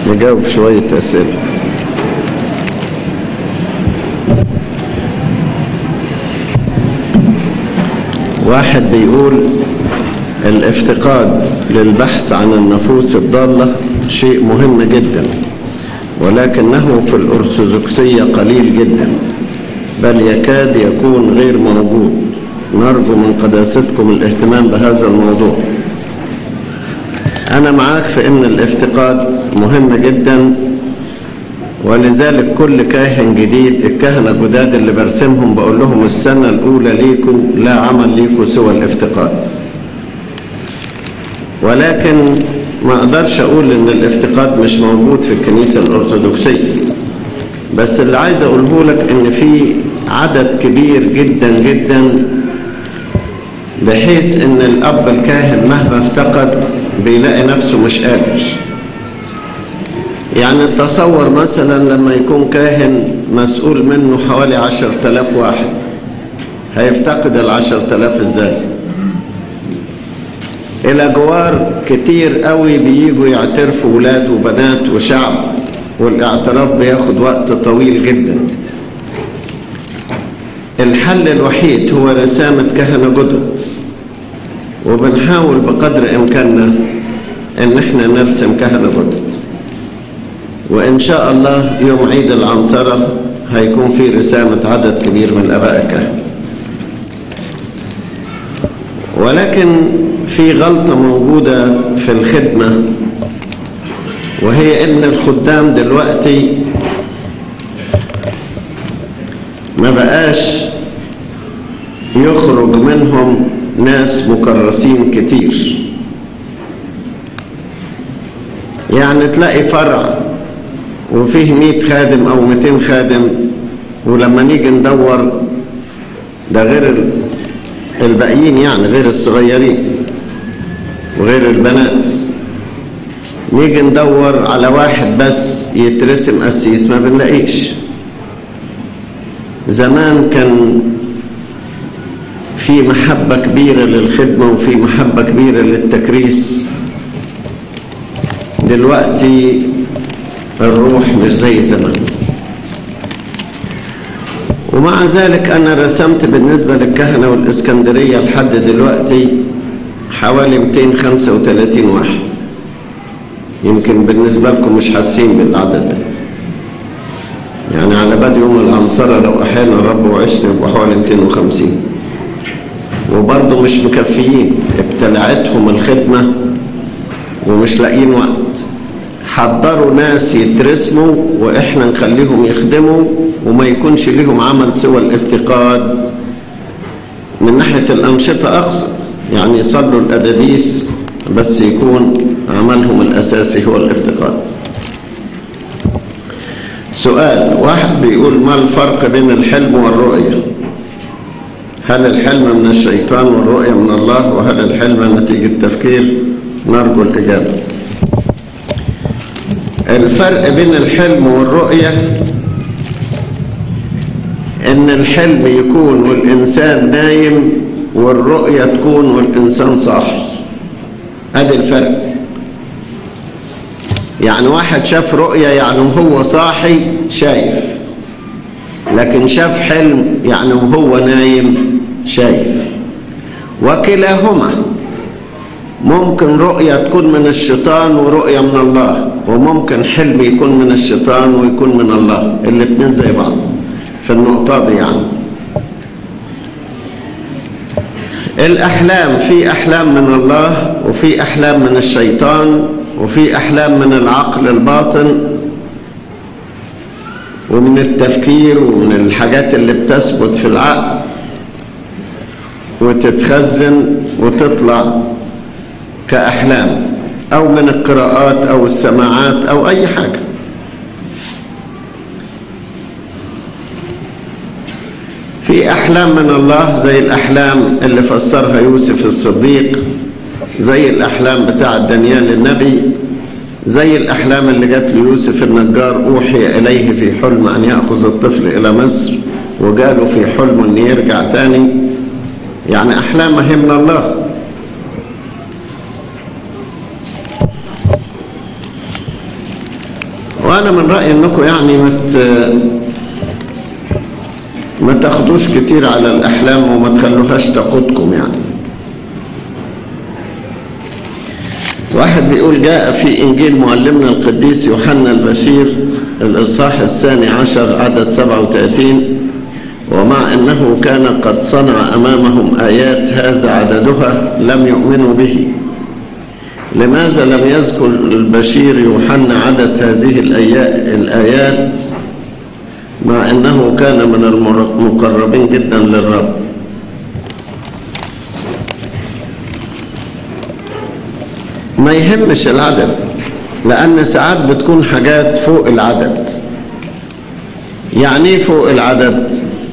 نجاوب شوية أسئلة واحد بيقول الافتقاد للبحث عن النفوس الضالة شيء مهم جدا ولكنه في الأرثوذكسية قليل جدا بل يكاد يكون غير موجود نرجو من قداستكم الاهتمام بهذا الموضوع أنا معاك في أن الافتقاد مهم جدا ولذلك كل كاهن جديد الكهنة الجداد اللي برسمهم بقول لهم السنة الأولى ليكم لا عمل ليكم سوى الافتقاد ولكن ما أقدرش أقول إن الافتقاد مش موجود في الكنيسة الأرثوذكسية بس اللي عايز أقوله لك إن في عدد كبير جدا جدا بحيث إن الأب الكاهن مهما افتقد بيلاقي نفسه مش قادر يعني تصور مثلا لما يكون كاهن مسؤول منه حوالي عشر تلاف واحد هيفتقد العشر تلاف ازاي الى جوار كتير قوي بييجوا يعترفوا ولاد وبنات وشعب والاعتراف بياخد وقت طويل جدا الحل الوحيد هو رسامة كهنة جدد وبنحاول بقدر امكاننا ان احنا نرسم كهنة جدد وإن شاء الله يوم عيد العنصرة هيكون في رسامة عدد كبير من الآباء الكهنة ولكن في غلطة موجودة في الخدمة وهي إن الخدام دلوقتي ما بقاش يخرج منهم ناس مكرسين كتير يعني تلاقي فرع وفيه مئة خادم أو مئتين خادم ولما نيجي ندور ده غير الباقيين يعني غير الصغيرين وغير البنات نيجي ندور على واحد بس يترسم قسيس ما بنلاقيش زمان كان في محبة كبيرة للخدمة وفي محبة كبيرة للتكريس دلوقتي الروح مش زي زمان ومع ذلك أنا رسمت بالنسبة للكهنة والإسكندرية لحد دلوقتي حوالي 235 واحد يمكن بالنسبة لكم مش حاسين بالعدد ده يعني على بدء يوم العنصرة لو أحيانا الرب وعشنا يبقوا حوالي 250 وبرضه مش مكفيين ابتلعتهم الخدمة ومش لاقيين وقت حضروا ناس يترسموا واحنا نخليهم يخدموا وما يكونش ليهم عمل سوى الافتقاد من ناحية الأنشطة أقصد يعني يصلوا الأداديس بس يكون عملهم الأساسي هو الافتقاد سؤال واحد بيقول ما الفرق بين الحلم والرؤية هل الحلم من الشيطان والرؤية من الله وهل الحلم نتيجة تفكير نرجو الإجابة الفرق بين الحلم والرؤية ان الحلم يكون والانسان نايم والرؤية تكون والانسان صاحي ادي الفرق يعني واحد شاف رؤية يعني وهو صاحي شايف لكن شاف حلم يعني وهو نايم شايف وكلاهما ممكن رؤية تكون من الشيطان ورؤية من الله وممكن حلم يكون من الشيطان ويكون من الله الاثنين زي بعض في النقطة دي يعني الأحلام في أحلام من الله وفي أحلام من الشيطان وفي أحلام من العقل الباطن ومن التفكير ومن الحاجات اللي بتثبت في العقل وتتخزن وتطلع كأحلام أو من القراءات أو السماعات أو أي حاجة في أحلام من الله زي الأحلام اللي فسرها يوسف الصديق زي الأحلام بتاع دانيال النبي زي الأحلام اللي جت ليوسف النجار أوحي إليه في حلم أن يأخذ الطفل إلى مصر وجاله في حلم أن يرجع تاني يعني أحلام هي من الله وانا من رايي انكم يعني ما ما تاخدوش كتير على الاحلام وما تخلوهاش تقودكم يعني واحد بيقول جاء في انجيل معلمنا القديس يوحنا البشير الاصحاح الثاني عشر عدد 37 ومع انه كان قد صنع امامهم ايات هذا عددها لم يؤمنوا به لماذا لم يذكر البشير يوحنا عدد هذه الآيات مع أنه كان من المقربين جدا للرب ما يهمش العدد لأن ساعات بتكون حاجات فوق العدد يعني ايه فوق العدد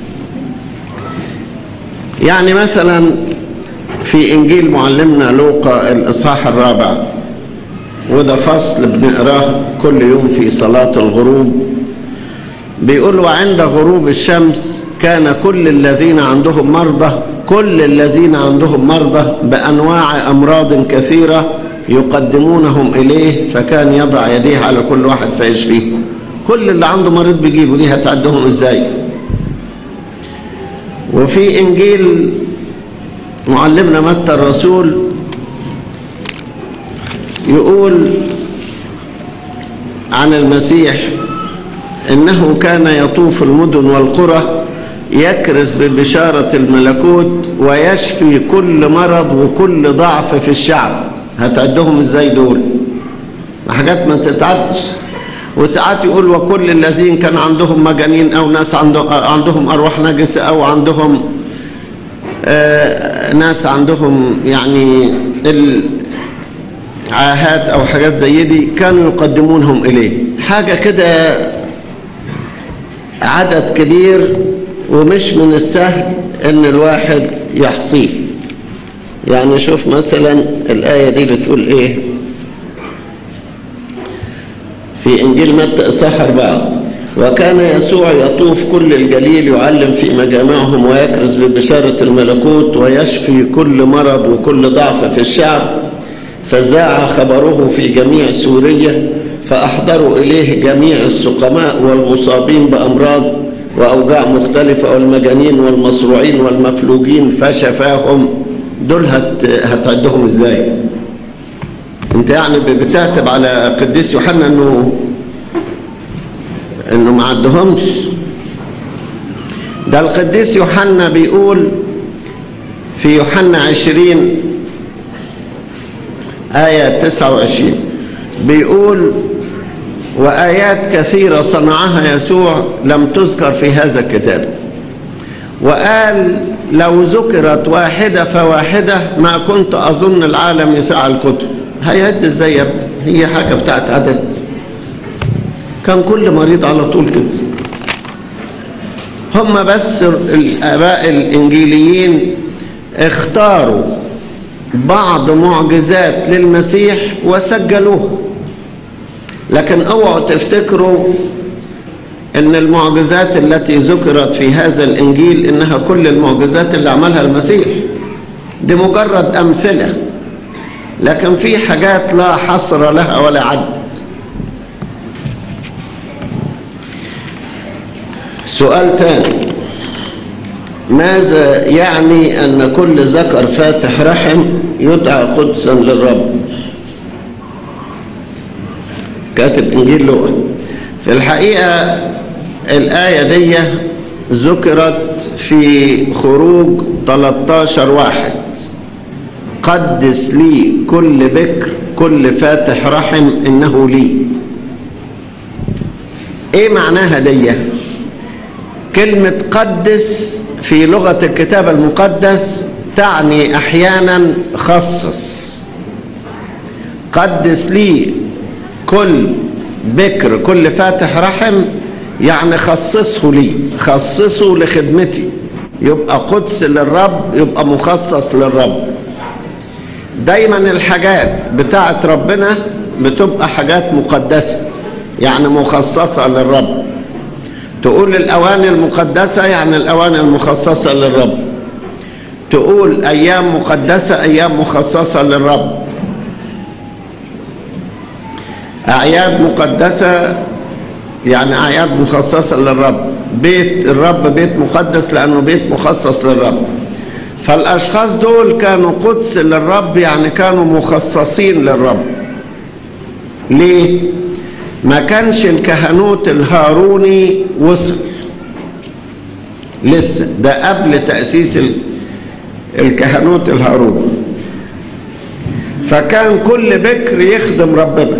يعني مثلا في إنجيل معلمنا لوقا الإصحاح الرابع وده فصل بنقراه كل يوم في صلاة الغروب بيقول وعند غروب الشمس كان كل الذين عندهم مرضى كل الذين عندهم مرضى بأنواع أمراض كثيرة يقدمونهم إليه فكان يضع يديه على كل واحد فيشفيه كل اللي عنده مريض بيجيبه دي هتعدهم ازاي وفي إنجيل معلمنا متى الرسول يقول عن المسيح انه كان يطوف المدن والقرى يكرز ببشارة الملكوت ويشفي كل مرض وكل ضعف في الشعب هتعدهم ازاي دول حاجات ما تتعدش وساعات يقول وكل الذين كان عندهم مجانين او ناس عندهم ارواح نجسه او عندهم آه ناس عندهم يعني العاهات او حاجات زي دي كانوا يقدمونهم اليه حاجه كده عدد كبير ومش من السهل ان الواحد يحصيه يعني شوف مثلا الايه دي بتقول ايه في انجيل متى اصحاح اربعه وكان يسوع يطوف كل الجليل يعلم في مجامعهم ويكرز ببشارة الملكوت ويشفي كل مرض وكل ضعف في الشعب فذاع خبره في جميع سوريا فأحضروا إليه جميع السقماء والمصابين بأمراض وأوجاع مختلفة والمجانين والمصروعين والمفلوجين فشفاهم دول هت... هتعدهم ازاي انت يعني بتعتب على قديس يوحنا انه انه ما عدهمش ده القديس يوحنا بيقول في يوحنا عشرين آية تسعة وعشرين بيقول وآيات كثيرة صنعها يسوع لم تذكر في هذا الكتاب وقال لو ذكرت واحدة فواحدة ما كنت أظن العالم يسع الكتب هيهد ازاي يا ابني هي حاجة بتاعت عدد كان كل مريض على طول كده هم بس الآباء الإنجيليين اختاروا بعض معجزات للمسيح وسجلوها لكن اوعوا تفتكروا ان المعجزات التي ذكرت في هذا الانجيل انها كل المعجزات اللي عملها المسيح دي مجرد امثله لكن في حاجات لا حصر لها ولا عد سؤال تاني ماذا يعني أن كل ذكر فاتح رحم يدعى قدسا للرب كاتب إنجيل لوقا في الحقيقة الآية دي ذكرت في خروج 13 واحد قدس لي كل بكر كل فاتح رحم إنه لي إيه معناها دي كلمة قدس في لغة الكتاب المقدس تعني أحيانا خصص قدس لي كل بكر كل فاتح رحم يعني خصصه لي خصصه لخدمتي يبقى قدس للرب يبقى مخصص للرب دايما الحاجات بتاعت ربنا بتبقى حاجات مقدسة يعني مخصصة للرب تقول الأواني المقدسة يعني الأواني المخصصة للرب تقول أيام مقدسة أيام مخصصة للرب أعياد مقدسة يعني أعياد مخصصة للرب بيت الرب بيت مقدس لأنه بيت مخصص للرب فالأشخاص دول كانوا قدس للرب يعني كانوا مخصصين للرب ليه؟ ما كانش الكهنوت الهاروني وصل لسه ده قبل تأسيس الكهنوت الهاروني فكان كل بكر يخدم ربنا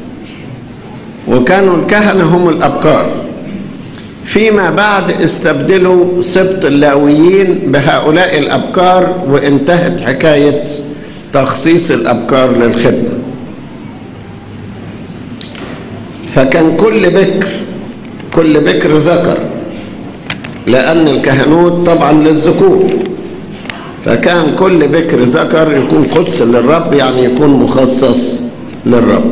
وكانوا الكهنة هم الأبكار فيما بعد استبدلوا سبط اللاويين بهؤلاء الأبكار وانتهت حكاية تخصيص الأبكار للخدمة فكان كل بكر كل بكر ذكر لأن الكهنوت طبعا للذكور فكان كل بكر ذكر يكون قدس للرب يعني يكون مخصص للرب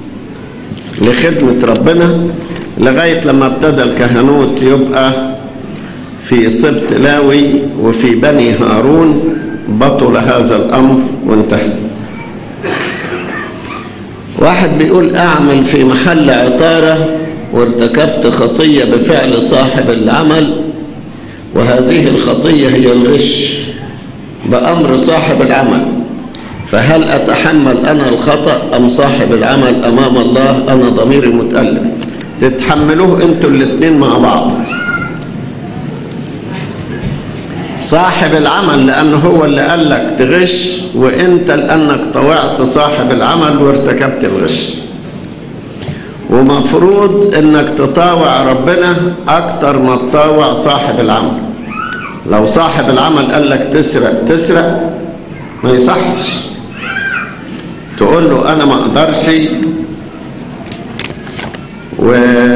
لخدمة ربنا لغاية لما ابتدى الكهنوت يبقى في سبط لاوي وفي بني هارون بطل هذا الأمر وانتهى واحد بيقول أعمل في محل عطارة وارتكبت خطية بفعل صاحب العمل وهذه الخطية هي الغش بأمر صاحب العمل فهل أتحمل أنا الخطأ أم صاحب العمل أمام الله أنا ضميري متألم تتحملوه أنتوا الاثنين مع بعض صاحب العمل لأنه هو اللي قال لك تغش وأنت لأنك طوعت صاحب العمل وارتكبت الغش ومفروض أنك تطاوع ربنا أكتر ما تطاوع صاحب العمل لو صاحب العمل قال لك تسرق تسرق ما يصحش تقول له انا ما اقدرش و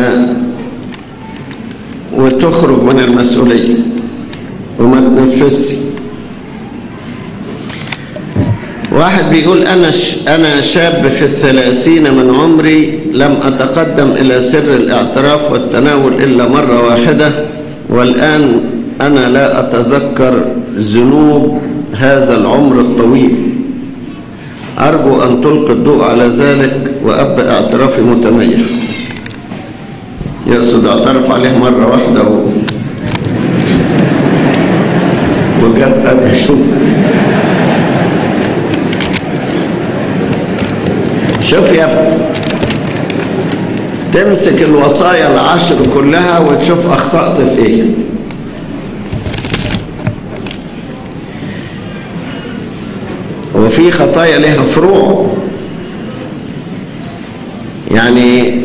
وتخرج من المسؤولية وما تنفذش واحد بيقول أنا ش... أنا شاب في الثلاثين من عمري لم أتقدم إلى سر الاعتراف والتناول إلا مرة واحدة والآن أنا لا أتذكر ذنوب هذا العمر الطويل أرجو أن تلقي الضوء على ذلك وأبدأ اعترافي متميز يقصد اعترف عليه مرة واحدة و... وجاب أبي شوف شوف يا ابني تمسك الوصايا العشر كلها وتشوف أخطأت في إيه وفي خطايا لها فروع يعني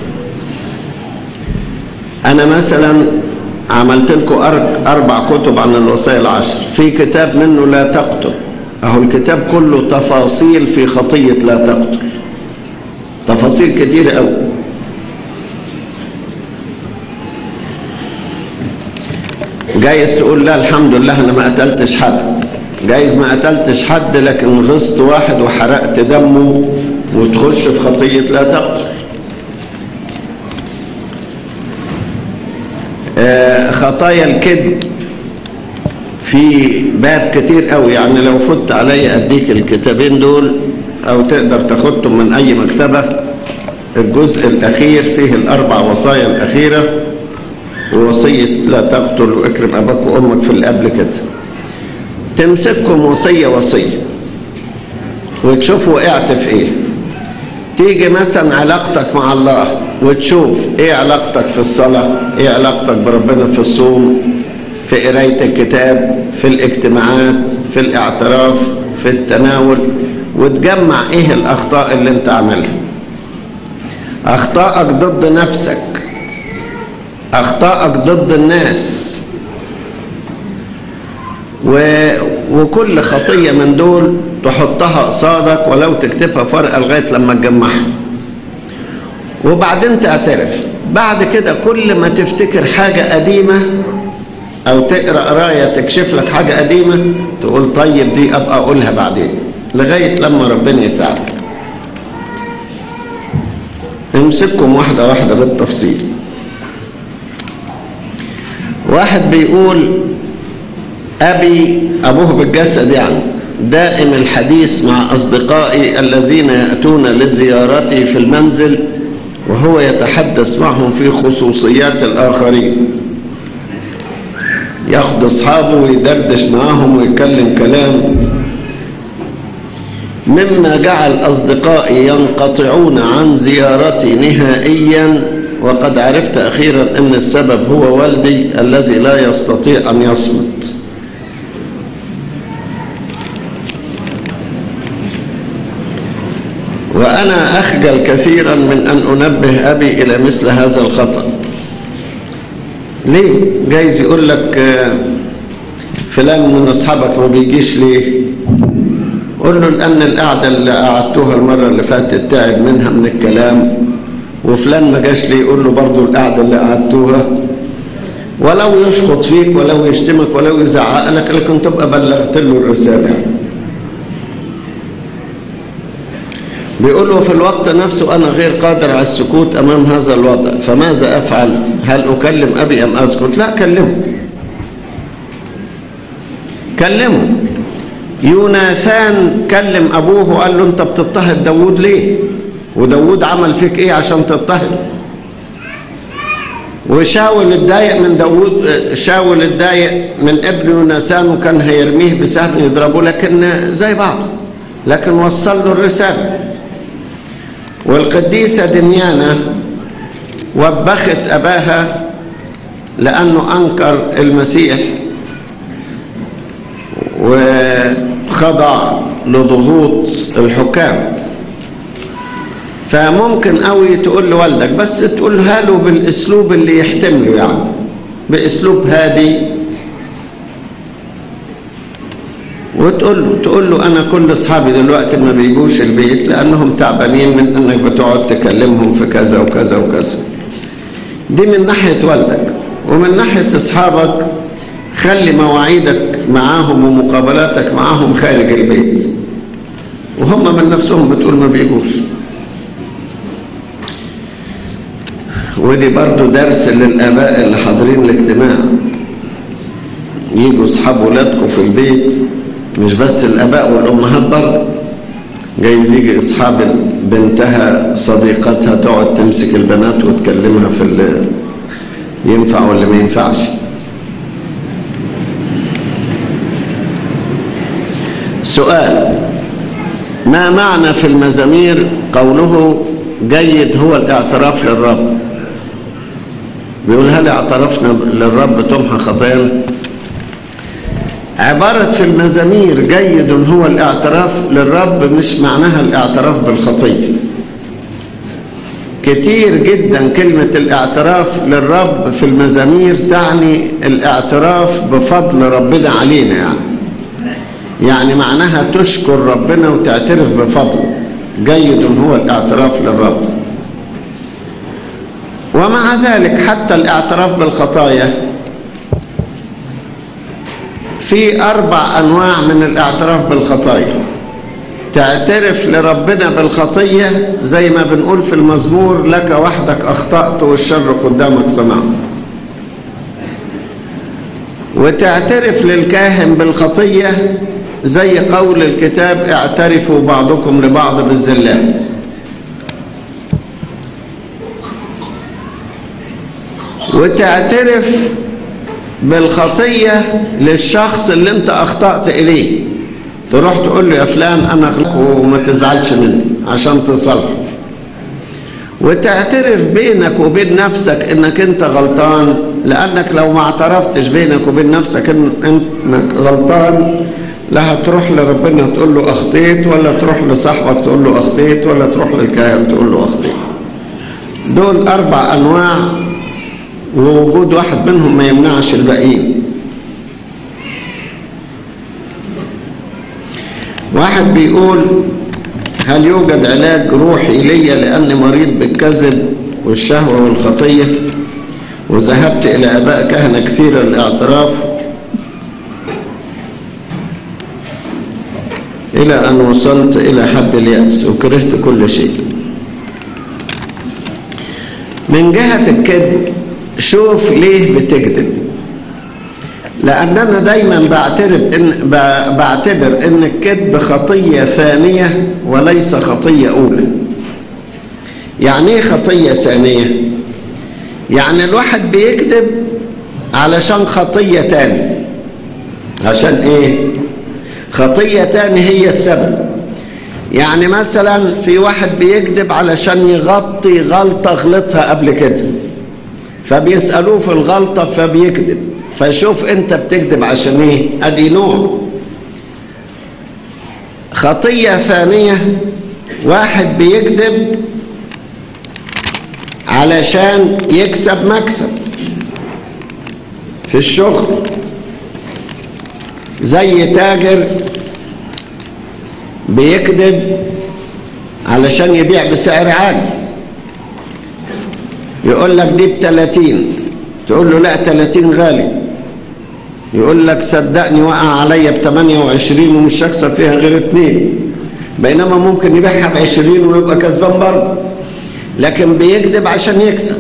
أنا مثلا عملت لكم أربع كتب عن الوصايا العشر في كتاب منه لا تقتل أهو الكتاب كله تفاصيل في خطية لا تقتل تفاصيل كتير قوي جايز تقول لا الحمد لله أنا ما قتلتش حد جايز ما قتلتش حد لكن غصت واحد وحرقت دمه وتخش في خطية لا تقتل آه خطايا الكذب في باب كتير قوي يعني لو فت علي اديك الكتابين دول او تقدر تاخدهم من اي مكتبة الجزء الاخير فيه الاربع وصايا الاخيرة ووصية لا تقتل واكرم اباك وامك في اللي قبل كده تمسككم وصية وصية وتشوف وقعت في ايه تيجي مثلا علاقتك مع الله وتشوف ايه علاقتك في الصلاة ايه علاقتك بربنا في الصوم في قراية الكتاب في الاجتماعات في الاعتراف في التناول وتجمع ايه الاخطاء اللي انت عاملها اخطائك ضد نفسك اخطائك ضد الناس و... وكل خطية من دول تحطها قصادك ولو تكتبها فرقة لغاية لما تجمعها وبعدين تعترف بعد كده كل ما تفتكر حاجة قديمة أو تقرأ قراية تكشف لك حاجة قديمة تقول طيب دي أبقى أقولها بعدين لغاية لما ربنا يساعدك امسككم واحدة واحدة بالتفصيل واحد بيقول أبي أبوه بالجسد يعني دائم الحديث مع أصدقائي الذين يأتون لزيارتي في المنزل وهو يتحدث معهم في خصوصيات الآخرين ياخد أصحابه ويدردش معاهم ويتكلم كلام مما جعل أصدقائي ينقطعون عن زيارتي نهائيا وقد عرفت أخيرا أن السبب هو والدي الذي لا يستطيع أن يصمت وأنا أخجل كثيرا من أن أنبه أبي إلى مثل هذا الخطأ ليه؟ جايز يقول لك فلان من أصحابك ما بيجيش ليه؟ قول له لأن القعدة اللي قعدتوها المرة اللي فاتت تعب منها من الكلام وفلان ما جاش ليه يقول له برضه القعدة اللي قعدتوها ولو يشخط فيك ولو يشتمك ولو يزعق لك لكن تبقى بلغت له الرسالة بيقول له في الوقت نفسه أنا غير قادر على السكوت أمام هذا الوضع فماذا أفعل هل أكلم أبي أم أسكت لا كلمه كلمه يوناثان كلم أبوه وقال له أنت بتضطهد داوود ليه وداوود عمل فيك إيه عشان تضطهد وشاول اتضايق من داوود شاول اتضايق من ابن يوناثان وكان هيرميه بسهم يضربه لكن زي بعض لكن وصل له الرسالة والقديسة دنيانة وبخت أباها لأنه أنكر المسيح وخضع لضغوط الحكام فممكن قوي تقول لوالدك بس تقولها له بالاسلوب اللي يحتمله يعني باسلوب هادي وتقول له تقول له انا كل اصحابي دلوقتي ما بيجوش البيت لانهم تعبانين من انك بتقعد تكلمهم في كذا وكذا وكذا دي من ناحيه والدك ومن ناحيه اصحابك خلي مواعيدك معاهم ومقابلاتك معاهم خارج البيت وهم من نفسهم بتقول ما بيجوش ودي برضو درس للآباء اللي حاضرين الاجتماع يجوا اصحاب ولادكم في البيت مش بس الآباء والأمهات برضه جايز يجي أصحاب بنتها صديقتها تقعد تمسك البنات وتكلمها في ال ينفع ولا ما ينفعش سؤال ما معنى في المزامير قوله جيد هو الاعتراف للرب بيقول هل اعترفنا للرب تمحى خطايانا عبارة في المزامير جيد هو الاعتراف للرب مش معناها الاعتراف بالخطية كتير جدا كلمة الاعتراف للرب في المزامير تعني الاعتراف بفضل ربنا علينا يعني يعني معناها تشكر ربنا وتعترف بفضله جيد هو الاعتراف للرب ومع ذلك حتى الاعتراف بالخطايا في أربع أنواع من الاعتراف بالخطايا تعترف لربنا بالخطية زي ما بنقول في المزمور لك وحدك أخطأت والشر قدامك صنعت وتعترف للكاهن بالخطية زي قول الكتاب اعترفوا بعضكم لبعض بالزلات وتعترف بالخطية للشخص اللي انت اخطأت اليه تروح تقول له يا فلان انا اغلق وما تزعلش مني عشان تصلح وتعترف بينك وبين نفسك انك انت غلطان لانك لو ما اعترفتش بينك وبين نفسك انك غلطان لا هتروح لربنا تقول له اخطيت ولا تروح لصاحبك تقول له اخطيت ولا تروح للكاهن تقول له اخطيت دول اربع انواع ووجود واحد منهم ما يمنعش الباقيين واحد بيقول هل يوجد علاج روحي ليا لاني مريض بالكذب والشهوه والخطيه وذهبت الى اباء كهنه كثيرا للاعتراف إلى أن وصلت إلى حد اليأس وكرهت كل شيء من جهة الكذب شوف ليه بتكذب لأن أنا دايما بعترف إن بعتبر إن الكذب خطية ثانية وليس خطية أولى يعني ايه خطية ثانية يعني الواحد بيكذب علشان خطية تاني عشان ايه خطية تاني هي السبب يعني مثلا في واحد بيكذب علشان يغطي غلطة غلطها قبل كده فبيسألوه في الغلطة فبيكذب فشوف انت بتكذب عشان ايه ادي نوع خطية ثانية واحد بيكذب علشان يكسب مكسب في الشغل زي تاجر بيكذب علشان يبيع بسعر عالي يقول لك دي ب 30 تقول له لا 30 غالي يقول لك صدقني وقع عليا ب 28 ومش هكسب فيها غير اتنين بينما ممكن يبيعها ب 20 ويبقى كسبان برضه لكن بيكذب عشان يكسب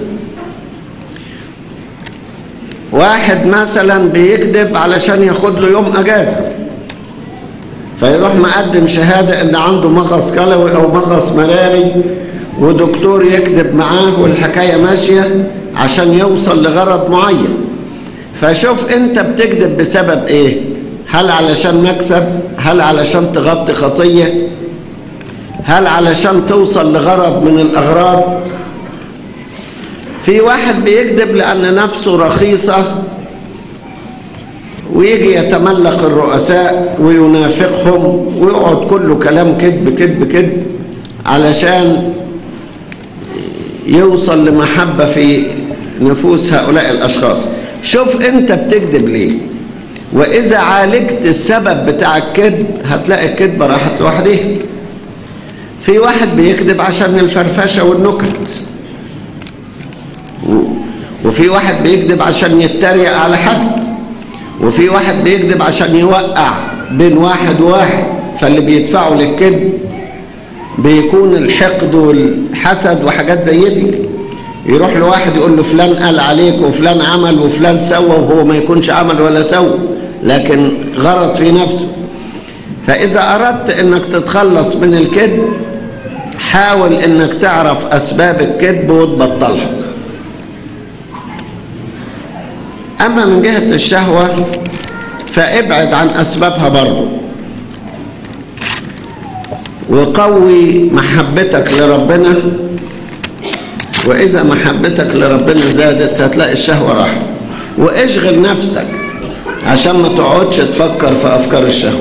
واحد مثلا بيكذب علشان ياخد له يوم اجازه فيروح مقدم شهاده ان عنده مغص كلوي او مغص مراري ودكتور يكذب معاه والحكايه ماشيه عشان يوصل لغرض معين فشوف انت بتكذب بسبب ايه هل علشان مكسب هل علشان تغطي خطيه هل علشان توصل لغرض من الاغراض في واحد بيكذب لان نفسه رخيصه ويجي يتملق الرؤساء وينافقهم ويقعد كله كلام كذب كذب كذب علشان يوصل لمحبه في نفوس هؤلاء الاشخاص شوف انت بتكذب ليه واذا عالجت السبب بتاع الكذب هتلاقي الكذبه راحت لوحدها في واحد بيكذب عشان الفرفشه والنكت وفي واحد بيكذب عشان يتريق على حد وفي واحد بيكذب عشان يوقع بين واحد وواحد فاللي بيدفعوا للكذب بيكون الحقد والحسد وحاجات زي دي يروح لواحد يقول له فلان قال عليك وفلان عمل وفلان سوى وهو ما يكونش عمل ولا سوى لكن غرض في نفسه فإذا أردت أنك تتخلص من الكذب حاول أنك تعرف أسباب الكذب وتبطلها أما من جهة الشهوة فابعد عن أسبابها برضو وقوي محبتك لربنا وإذا محبتك لربنا زادت هتلاقي الشهوة راحت واشغل نفسك عشان ما تقعدش تفكر في أفكار الشهوة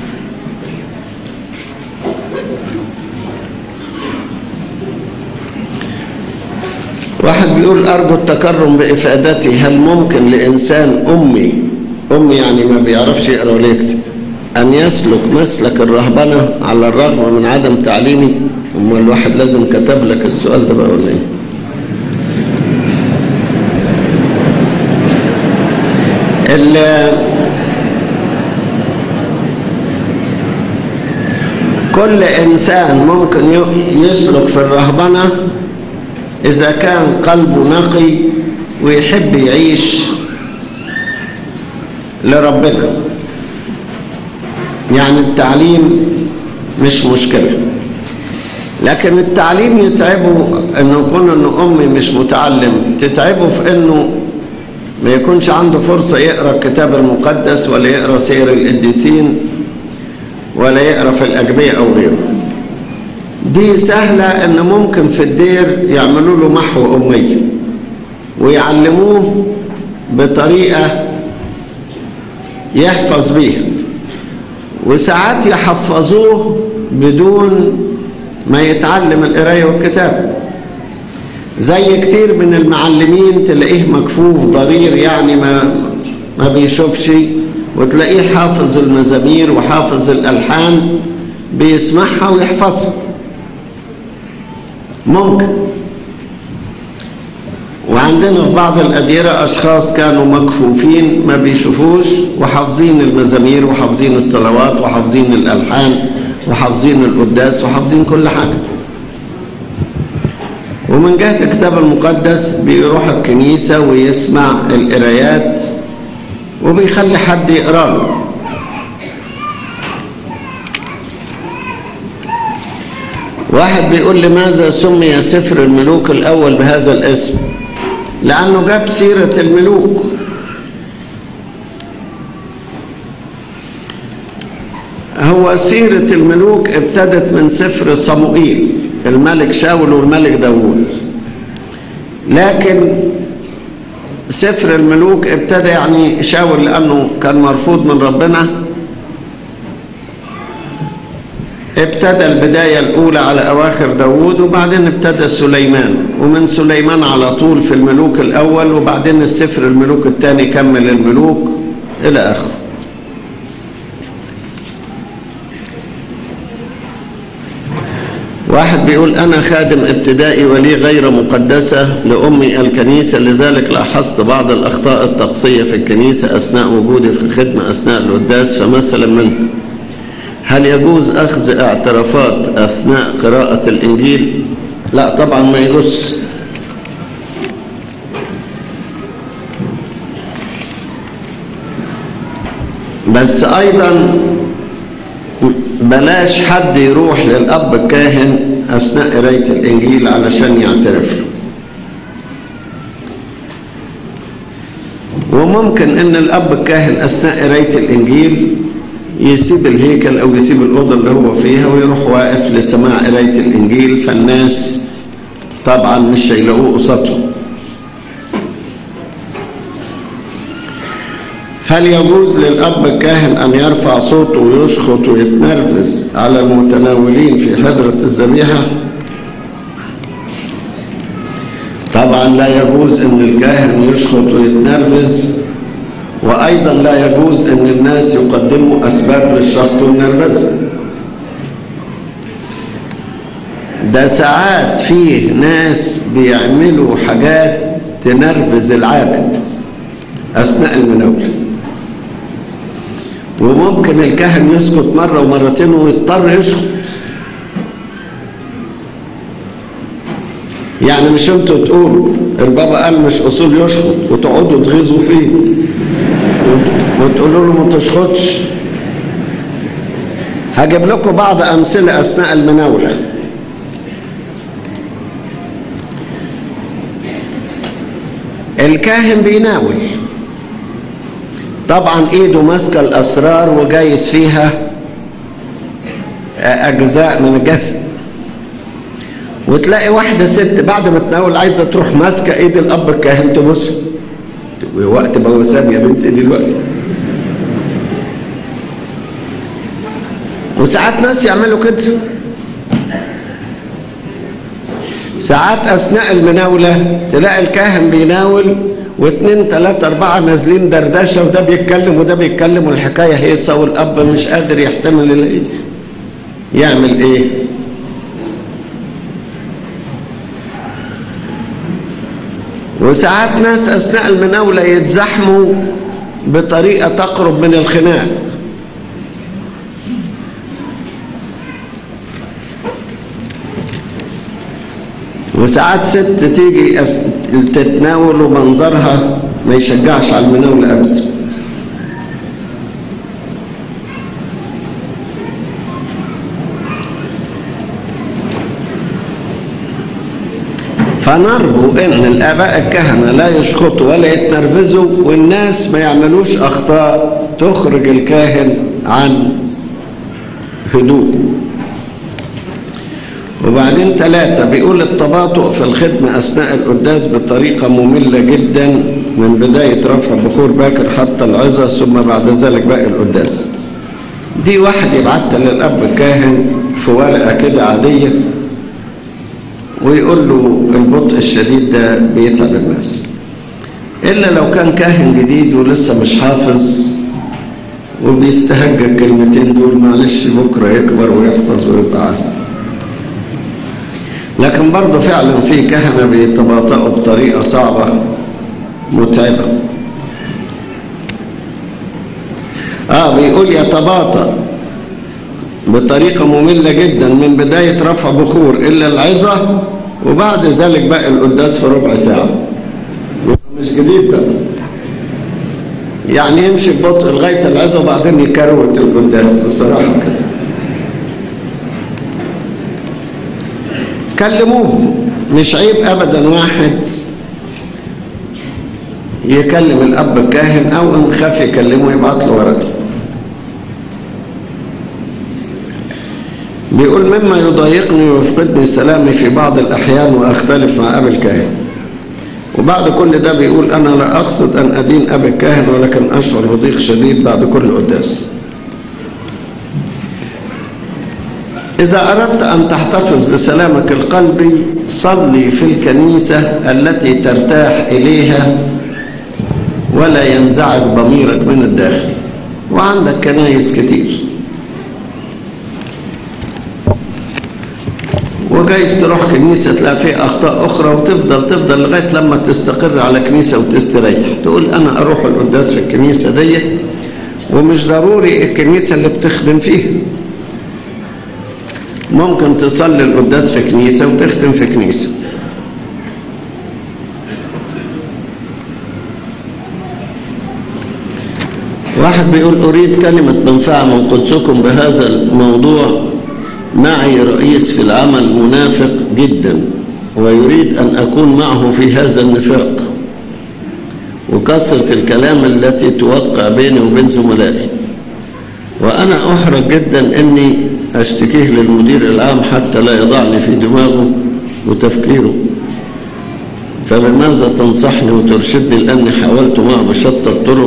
واحد بيقول أرجو التكرم بإفادتي هل ممكن لإنسان أمي أمي يعني ما بيعرفش يقرأ ولا يكتب أن يسلك مسلك الرهبنة على الرغم من عدم تعليمي أما الواحد لازم كتب لك السؤال ده بقى ولا إيه كل إنسان ممكن يسلك في الرهبنة إذا كان قلبه نقي ويحب يعيش لربنا يعني التعليم مش مشكلة لكن التعليم يتعبه انه يكون انه امي مش متعلم تتعبه في انه ما يكونش عنده فرصة يقرأ الكتاب المقدس ولا يقرأ سير القديسين ولا يقرأ في الأجبية أو غيره دي سهلة ان ممكن في الدير يعملوا له محو أمية ويعلموه بطريقة يحفظ بيها وساعات يحفظوه بدون ما يتعلم القراية والكتاب زي كتير من المعلمين تلاقيه مكفوف ضرير يعني ما ما بيشوفش وتلاقيه حافظ المزامير وحافظ الألحان بيسمعها ويحفظها ممكن وعندنا في بعض الأديرة أشخاص كانوا مكفوفين ما بيشوفوش وحافظين المزامير وحافظين الصلوات وحافظين الألحان وحافظين القداس وحافظين كل حاجة ومن جهة الكتاب المقدس بيروح الكنيسة ويسمع القرايات وبيخلي حد يقرأ له واحد بيقول لماذا سمي سفر الملوك الأول بهذا الاسم لأنه جاب سيرة الملوك هو سيرة الملوك ابتدت من سفر صموئيل الملك شاول والملك داوود لكن سفر الملوك ابتدى يعني شاول لأنه كان مرفوض من ربنا ابتدى البداية الأولى على أواخر داوود وبعدين ابتدى سليمان ومن سليمان على طول في الملوك الأول وبعدين السفر الملوك الثاني كمل الملوك إلى آخره واحد بيقول أنا خادم ابتدائي ولي غير مقدسة لأمي الكنيسة لذلك لاحظت بعض الأخطاء الطقسية في الكنيسة أثناء وجودي في الخدمة أثناء القداس فمثلا منها هل يجوز أخذ اعترافات أثناء قراءة الإنجيل؟ لا طبعا ما يجوز بس أيضا بلاش حد يروح للأب الكاهن أثناء قراية الإنجيل علشان يعترف له وممكن ان الاب الكاهن اثناء قرايه الانجيل يسيب الهيكل او يسيب الاوضه اللي هو فيها ويروح واقف لسماع قرايه الانجيل فالناس طبعا مش هيلاقوه قصادهم هل يجوز للاب الكاهن ان يرفع صوته ويشخط ويتنرفز على المتناولين في حضره الذبيحه طبعا لا يجوز ان الكاهن يشخط ويتنرفز وايضا لا يجوز ان الناس يقدموا اسباب للشخط والنرفزه ده ساعات فيه ناس بيعملوا حاجات تنرفز العابد اثناء المناوله وممكن الكاهن يسكت مره ومرتين ويضطر يشخط يعني مش انتوا تقولوا البابا قال مش اصول يشخط وتقعدوا تغيظوا فيه وتقولوا له ما تشخطش هجيب لكم بعض امثله اثناء المناوله الكاهن بيناول طبعا ايده ماسكه الاسرار وجايز فيها اجزاء من الجسد وتلاقي واحدة ست بعد ما تناول عايزة تروح ماسكة ايد الأب الكاهن تبوسها وقت بوسام يا بنتي دلوقتي وساعات ناس يعملوا كده ساعات أثناء المناولة تلاقي الكاهن بيناول واثنين ثلاثة أربعة نازلين دردشة وده بيتكلم وده بيتكلم والحكاية هيصة والأب مش قادر يحتمل الهيصة يعمل إيه؟ وساعات ناس أثناء المناولة يتزحموا بطريقة تقرب من الخناق وساعات ست تيجي تتناول ومنظرها ما يشجعش على المناولة أبدا فنرجو ان الاباء الكهنه لا يشخطوا ولا يتنرفزوا والناس ما يعملوش اخطاء تخرج الكاهن عن هدوء وبعدين ثلاثة بيقول التباطؤ في الخدمة أثناء القداس بطريقة مملة جدا من بداية رفع بخور باكر حتى العظة ثم بعد ذلك باقي القداس دي واحد يبعتها للأب الكاهن في ورقة كده عادية ويقول له البطء الشديد ده بيتعب الناس إلا لو كان كاهن جديد ولسه مش حافظ وبيستهجى الكلمتين دول معلش بكرة يكبر ويحفظ ويبقى عارف لكن برضه فعلا في كهنة بيتباطئوا بطريقة صعبة متعبة اه بيقول يتباطأ بطريقة مملة جدا من بداية رفع بخور إلا العظة وبعد ذلك بقى القداس في ربع ساعة مش جديد بقى يعني يمشي ببطء لغاية العظة وبعدين يكروت القداس بصراحة كده كلموه مش عيب ابدا واحد يكلم الاب الكاهن او ان خاف يكلمه يبعت له ورقه بيقول مما يضايقني ويفقدني سلامي في بعض الاحيان واختلف مع ابي الكاهن وبعد كل ده بيقول انا لا اقصد ان ادين ابي الكاهن ولكن اشعر بضيق شديد بعد كل قداس إذا أردت أن تحتفظ بسلامك القلبي صلي في الكنيسة التي ترتاح إليها ولا ينزعج ضميرك من الداخل وعندك كنايس كتير وجايز تروح كنيسة تلاقي فيها أخطاء أخرى وتفضل تفضل لغاية لما تستقر على كنيسة وتستريح تقول أنا أروح القداس في الكنيسة دي ومش ضروري الكنيسة اللي بتخدم فيها ممكن تصلي القداس في كنيسة وتخدم في كنيسة واحد بيقول أريد كلمة منفعة من قدسكم بهذا الموضوع معي رئيس في العمل منافق جدا ويريد أن أكون معه في هذا النفاق وكثرة الكلام التي توقع بيني وبين زملائي وأنا أحرج جدا أني أشتكيه للمدير العام حتى لا يضعني في دماغه وتفكيره فبماذا تنصحني وترشدني لأني حاولت معه بشتى الطرق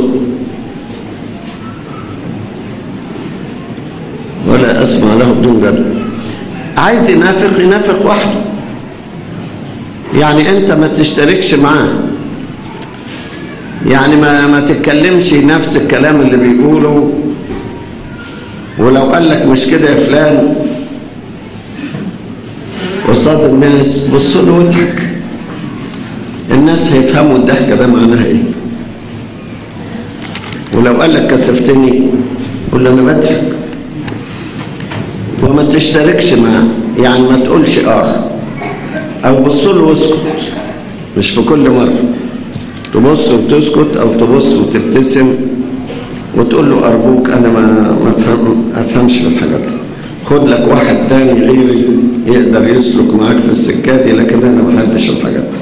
ولا أسمع له بدون جدل عايز ينافق ينافق وحده يعني أنت ما تشتركش معاه يعني ما ما تتكلمش نفس الكلام اللي بيقوله ولو قال لك مش كده يا فلان قصاد الناس بص له واضحك الناس هيفهموا الضحكه ده معناها ايه ولو قال لك كسفتني قول له انا بضحك وما تشتركش معاه يعني ما تقولش اه او بص له واسكت مش في كل مره تبص وتسكت او تبص وتبتسم وتقول له ارجوك انا ما ما افهم افهمش في الحاجات دي خد لك واحد تاني غيري يقدر يسلك معاك في السكه دي لكن انا ما بحبش الحاجات دي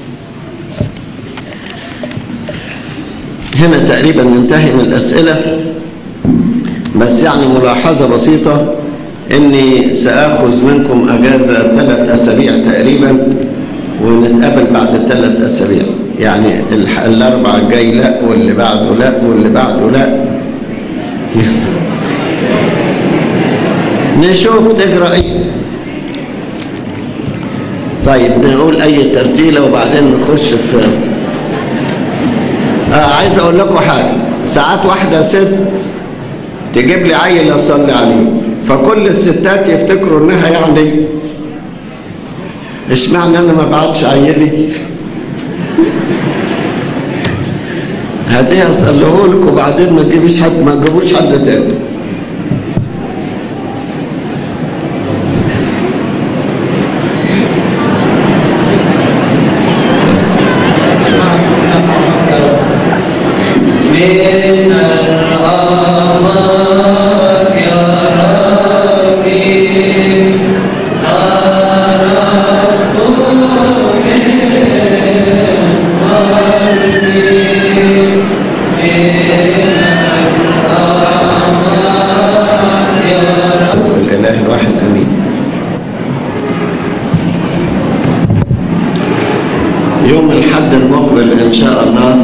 هنا تقريبا ننتهي من الاسئله بس يعني ملاحظه بسيطه اني ساخذ منكم اجازه ثلاث اسابيع تقريبا ونتقابل بعد ثلاث اسابيع يعني الاربع الجاي لا واللي بعده لا واللي بعده لا نشوف تجرى ايه طيب نقول اي ترتيله وبعدين نخش في آه عايز اقول لكم حاجه ساعات واحده ست تجيب لي عيل اصلي عليه فكل الستات يفتكروا انها يعني اشمعنى انا ما بعتش عيلي هاتيها اصليه لكم وبعدين ما تجيبيش حد ما تجيبوش حد تاني من الأرض يا ربي بسم الاله الواحد امين يوم الحد المقبل ان شاء الله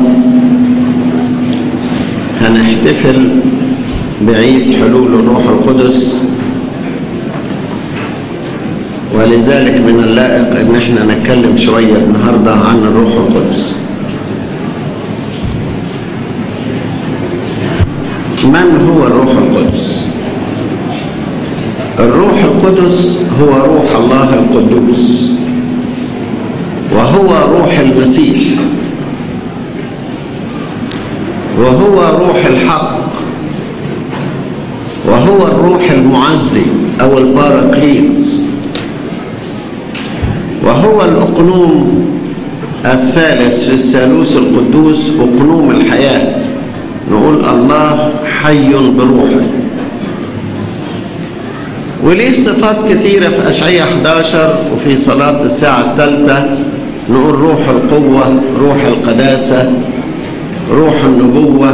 هنحتفل بعيد حلول الروح القدس ولذلك من اللائق ان احنا نتكلم شويه النهارده عن الروح القدس من هو الروح القدس الروح القدس هو روح الله القدوس وهو روح المسيح وهو روح الحق وهو الروح المعزي او الباراكليت وهو الاقنوم الثالث في الثالوث القدوس اقنوم الحياه نقول الله حي بروحه وليه صفات كتيرة في أشعية 11 وفي صلاة الساعة الثالثة نقول روح القوة روح القداسة روح النبوة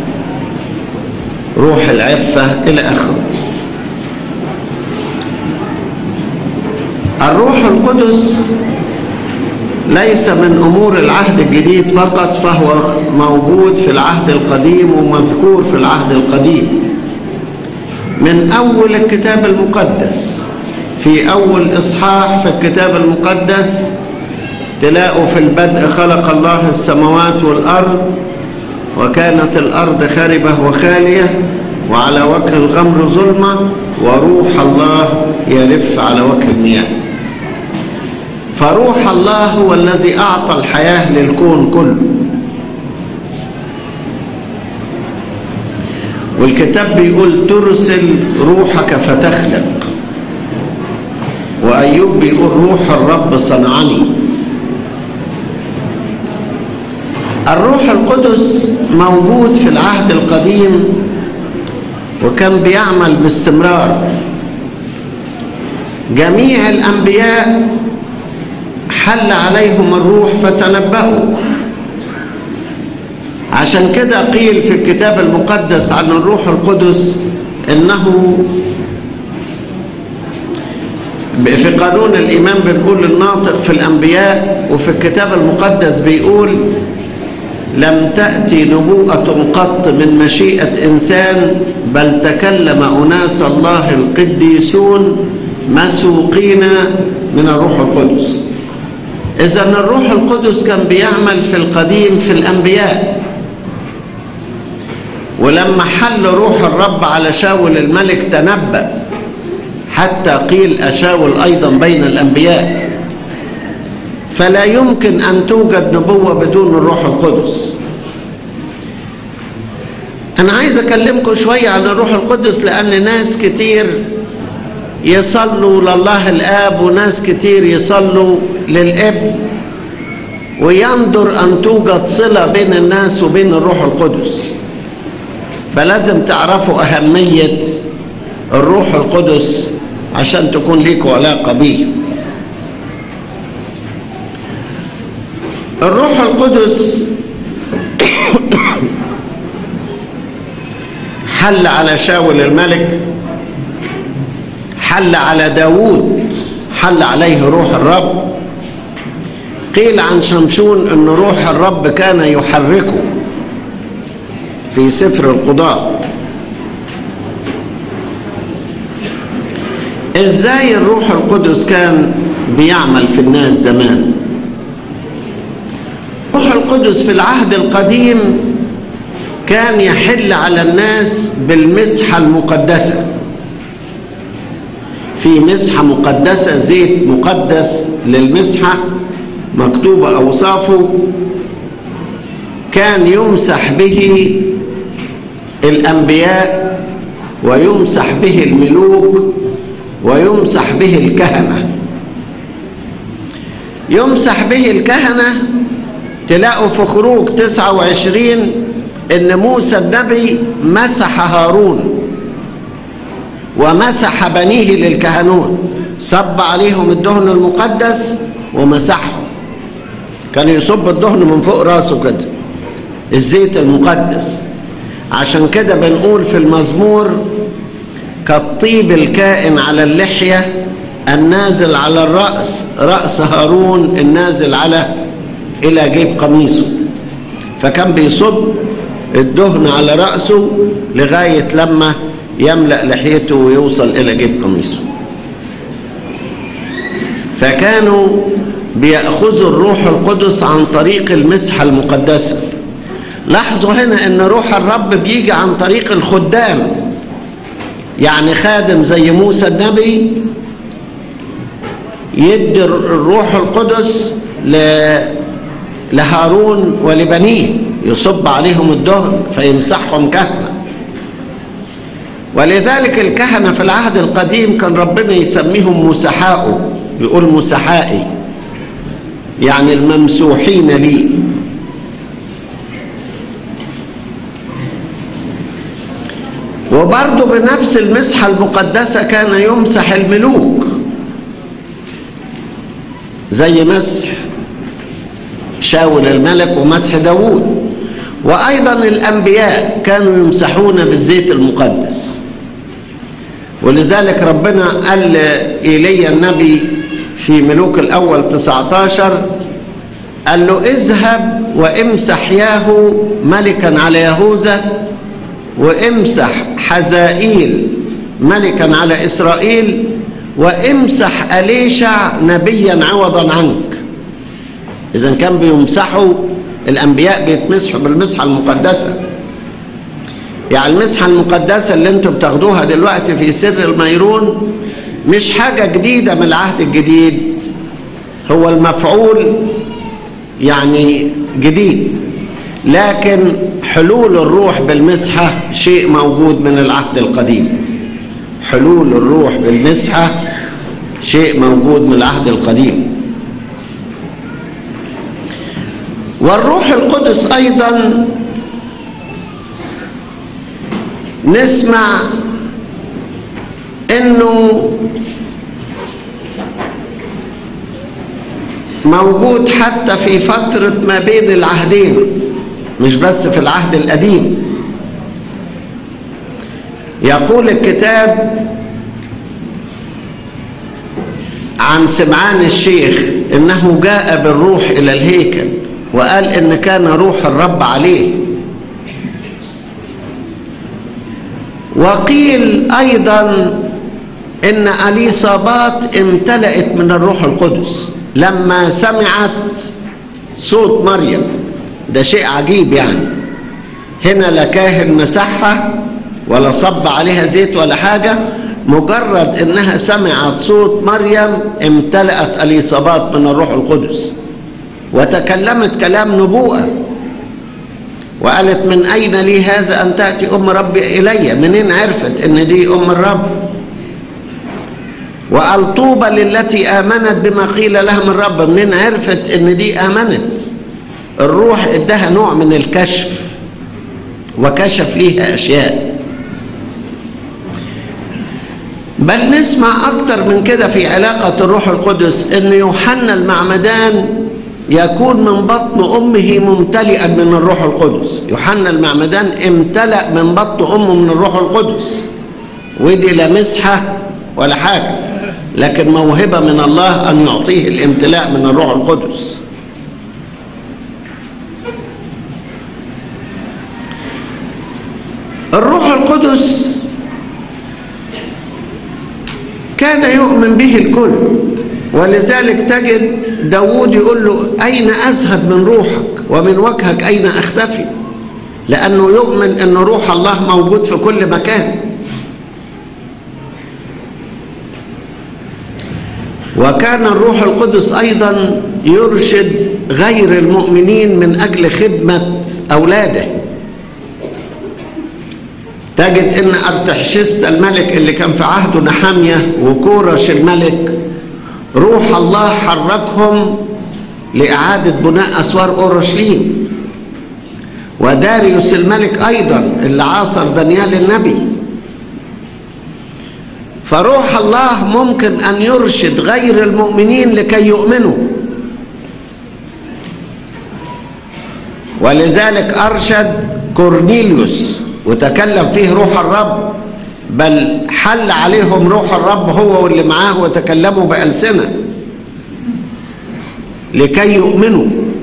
روح العفة إلى آخره الروح القدس ليس من أمور العهد الجديد فقط فهو موجود في العهد القديم ومذكور في العهد القديم من أول الكتاب المقدس في أول إصحاح في الكتاب المقدس تلاقوا في البدء خلق الله السماوات والأرض وكانت الأرض خاربة وخالية وعلى وجه الغمر ظلمة وروح الله يرف على وجه المياه فروح الله هو الذي أعطى الحياة للكون كله والكتاب بيقول ترسل روحك فتخلق وأيوب بيقول روح الرب صنعني الروح القدس موجود في العهد القديم وكان بيعمل باستمرار جميع الأنبياء حل عليهم الروح فتنبأوا عشان كده قيل في الكتاب المقدس عن الروح القدس انه في قانون الايمان بنقول الناطق في الانبياء وفي الكتاب المقدس بيقول لم تاتي نبوءه قط من مشيئه انسان بل تكلم اناس الله القديسون مسوقين من الروح القدس اذا الروح القدس كان بيعمل في القديم في الانبياء ولما حل روح الرب على شاول الملك تنبأ حتى قيل أشاول أيضا بين الأنبياء فلا يمكن أن توجد نبوة بدون الروح القدس أنا عايز أكلمكم شوية عن الروح القدس لأن ناس كتير يصلوا لله الآب وناس كتير يصلوا للابن ويندر أن توجد صلة بين الناس وبين الروح القدس فلازم تعرفوا أهمية الروح القدس عشان تكون ليكوا علاقة بيه الروح القدس حل على شاول الملك حل على داوود حل عليه روح الرب قيل عن شمشون ان روح الرب كان يحركه في سفر القضاء ازاي الروح القدس كان بيعمل في الناس زمان الروح القدس في العهد القديم كان يحل على الناس بالمسحة المقدسة في مسحة مقدسة زيت مقدس للمسحة مكتوبة أوصافه كان يمسح به الأنبياء ويمسح به الملوك ويمسح به الكهنة يمسح به الكهنة تلاقوا في خروج 29 ان موسى النبي مسح هارون ومسح بنيه للكهنوت صب عليهم الدهن المقدس ومسحهم كان يصب الدهن من فوق راسه كده الزيت المقدس عشان كده بنقول في المزمور كالطيب الكائن على اللحية النازل على الرأس رأس هارون النازل على إلى جيب قميصه فكان بيصب الدهن على رأسه لغاية لما يملأ لحيته ويوصل إلى جيب قميصه فكانوا بيأخذوا الروح القدس عن طريق المسحة المقدسة لاحظوا هنا ان روح الرب بيجي عن طريق الخدام يعني خادم زي موسى النبي يدي الروح القدس لهارون ولبنيه يصب عليهم الدهن فيمسحهم كهنة ولذلك الكهنة في العهد القديم كان ربنا يسميهم مسحاؤه يقول مسحائي يعني الممسوحين لي وبرضه بنفس المسحة المقدسة كان يمسح الملوك زي مسح شاول الملك ومسح داوود وأيضا الأنبياء كانوا يمسحون بالزيت المقدس ولذلك ربنا قال إيليا النبي في ملوك الأول 19 قال له اذهب وامسح ياهو ملكا على يهوذا وامسح حزائيل ملكا على إسرائيل وامسح أليشع نبيا عوضا عنك إذا كان بيمسحوا الأنبياء بيتمسحوا بالمسحة المقدسة يعني المسحة المقدسة اللي انتم بتاخدوها دلوقتي في سر الميرون مش حاجة جديدة من العهد الجديد هو المفعول يعني جديد لكن حلول الروح بالمسحة شيء موجود من العهد القديم حلول الروح بالمسحة شيء موجود من العهد القديم والروح القدس أيضا نسمع انه موجود حتى في فترة ما بين العهدين مش بس في العهد القديم يقول الكتاب عن سمعان الشيخ انه جاء بالروح الى الهيكل وقال ان كان روح الرب عليه وقيل ايضا ان اليصابات امتلأت من الروح القدس لما سمعت صوت مريم ده شيء عجيب يعني هنا لا كاهن مسحها ولا صب عليها زيت ولا حاجة مجرد انها سمعت صوت مريم امتلأت اليصابات من الروح القدس وتكلمت كلام نبوءة وقالت من أين لي هذا أن تأتي أم ربي إلي منين عرفت أن دي أم الرب وقال طوبى للتي آمنت بما قيل لها من رب منين عرفت أن دي آمنت الروح ادها نوع من الكشف وكشف ليها أشياء بل نسمع أكتر من كده في علاقة الروح القدس أن يوحنا المعمدان يكون من بطن أمه ممتلئا من الروح القدس يوحنا المعمدان امتلأ من بطن أمه من الروح القدس ودي لا مسحة ولا حاجة لكن موهبة من الله أن يعطيه الامتلاء من الروح القدس الروح القدس كان يؤمن به الكل ولذلك تجد داود يقول له أين أذهب من روحك ومن وجهك أين أختفي لأنه يؤمن أن روح الله موجود في كل مكان وكان الروح القدس أيضا يرشد غير المؤمنين من أجل خدمة أولاده تجد ان ارتحشست الملك اللي كان في عهده نحامية وكورش الملك روح الله حركهم لإعادة بناء أسوار أورشليم وداريوس الملك أيضا اللي عاصر دانيال النبي فروح الله ممكن أن يرشد غير المؤمنين لكي يؤمنوا ولذلك أرشد كورنيليوس وتكلم فيه روح الرب بل حل عليهم روح الرب هو واللي معاه وتكلموا بألسنة لكي يؤمنوا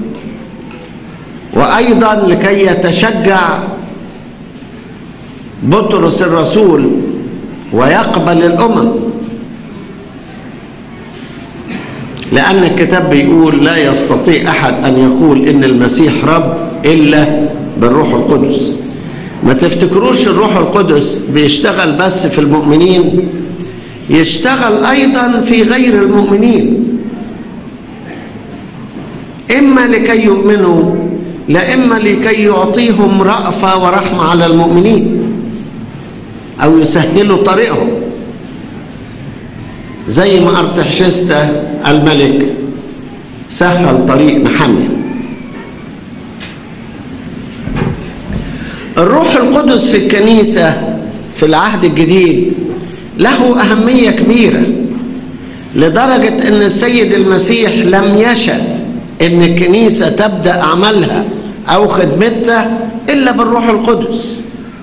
وأيضا لكي يتشجع بطرس الرسول ويقبل الأمم لأن الكتاب بيقول لا يستطيع أحد أن يقول إن المسيح رب إلا بالروح القدس ما تفتكروش الروح القدس بيشتغل بس في المؤمنين يشتغل ايضا في غير المؤمنين اما لكي يؤمنوا لا اما لكي يعطيهم رأفة ورحمة على المؤمنين او يسهلوا طريقهم زي ما ارتحشسته الملك سهل طريق محمد الروح القدس في الكنيسة في العهد الجديد له أهمية كبيرة لدرجة أن السيد المسيح لم يشأ أن الكنيسة تبدأ عملها أو خدمتها إلا بالروح القدس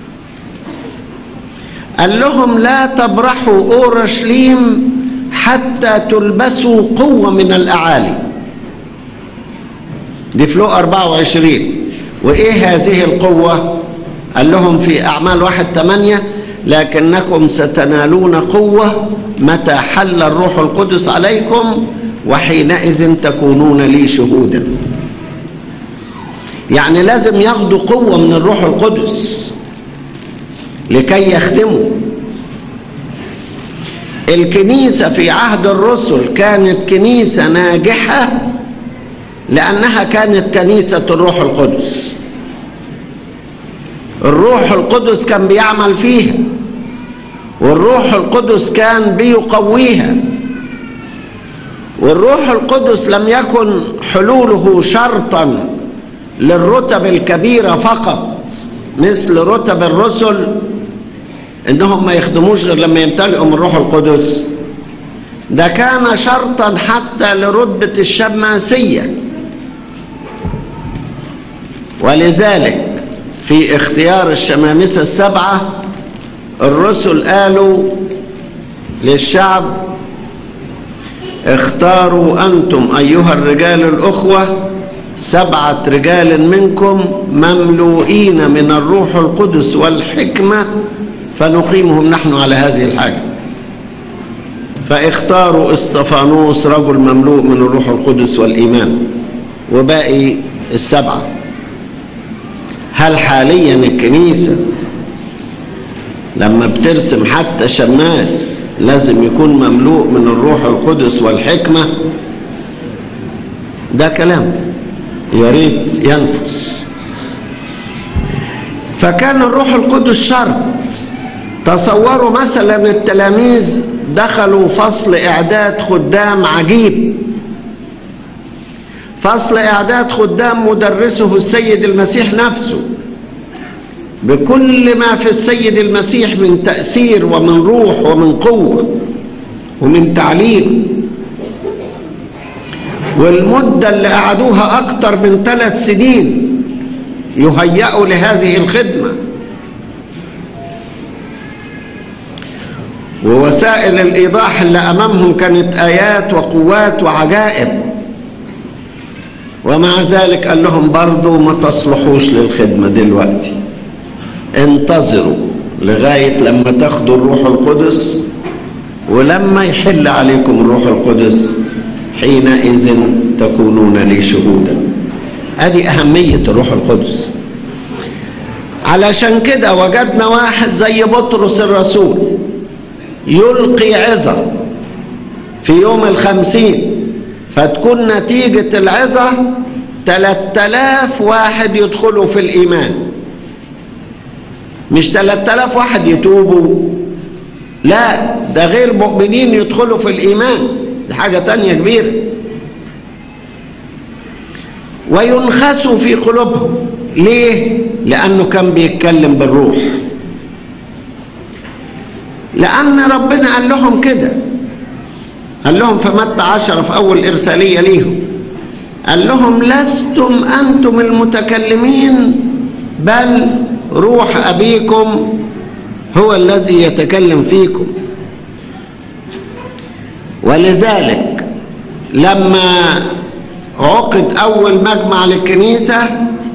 قال لهم لا تبرحوا أورشليم حتى تلبسوا قوة من الأعالي دي في لقا 24 وإيه هذه القوة قال لهم في أعمال واحد ثمانية لكنكم ستنالون قوة متى حل الروح القدس عليكم وحينئذ تكونون لي شهودا يعني لازم ياخدوا قوة من الروح القدس لكي يخدموا الكنيسة في عهد الرسل كانت كنيسة ناجحة لأنها كانت كنيسة الروح القدس الروح القدس كان بيعمل فيها والروح القدس كان بيقويها والروح القدس لم يكن حلوله شرطا للرتب الكبيرة فقط مثل رتب الرسل انهم ما يخدموش غير لما يمتلئوا من الروح القدس ده كان شرطا حتى لرتبة الشماسية ولذلك في اختيار الشمامسة السبعة الرسل قالوا للشعب اختاروا أنتم أيها الرجال الأخوة سبعة رجال منكم مملوئين من الروح القدس والحكمة فنقيمهم نحن على هذه الحاجة فاختاروا استفانوس رجل مملوء من الروح القدس والإيمان وباقي السبعة هل حاليا الكنيسة لما بترسم حتى شماس لازم يكون مملوء من الروح القدس والحكمة ده كلام يا ريت ينفس فكان الروح القدس شرط تصوروا مثلا التلاميذ دخلوا فصل اعداد خدام عجيب فصل اعداد خدام مدرسه السيد المسيح نفسه بكل ما في السيد المسيح من تأثير ومن روح ومن قوة ومن تعليم والمدة اللي قعدوها أكتر من ثلاث سنين يهيئوا لهذه الخدمة ووسائل الإيضاح اللي أمامهم كانت آيات وقوات وعجائب ومع ذلك قال لهم برضو ما تصلحوش للخدمة دلوقتي انتظروا لغاية لما تاخدوا الروح القدس ولما يحل عليكم الروح القدس حينئذ تكونون لي شهودا ادي اهمية الروح القدس علشان كده وجدنا واحد زي بطرس الرسول يلقي عظة في يوم الخمسين فتكون نتيجة العظة تلات آلاف واحد يدخلوا في الإيمان مش تلات آلاف واحد يتوبوا لا ده غير مؤمنين يدخلوا في الإيمان دي حاجة تانية كبيرة وينخسوا في قلوبهم ليه؟ لأنه كان بيتكلم بالروح لأن ربنا قال لهم كده قال لهم في متى عشرة في أول إرسالية ليهم قال لهم لستم أنتم المتكلمين بل روح أبيكم هو الذي يتكلم فيكم ولذلك لما عقد أول مجمع للكنيسة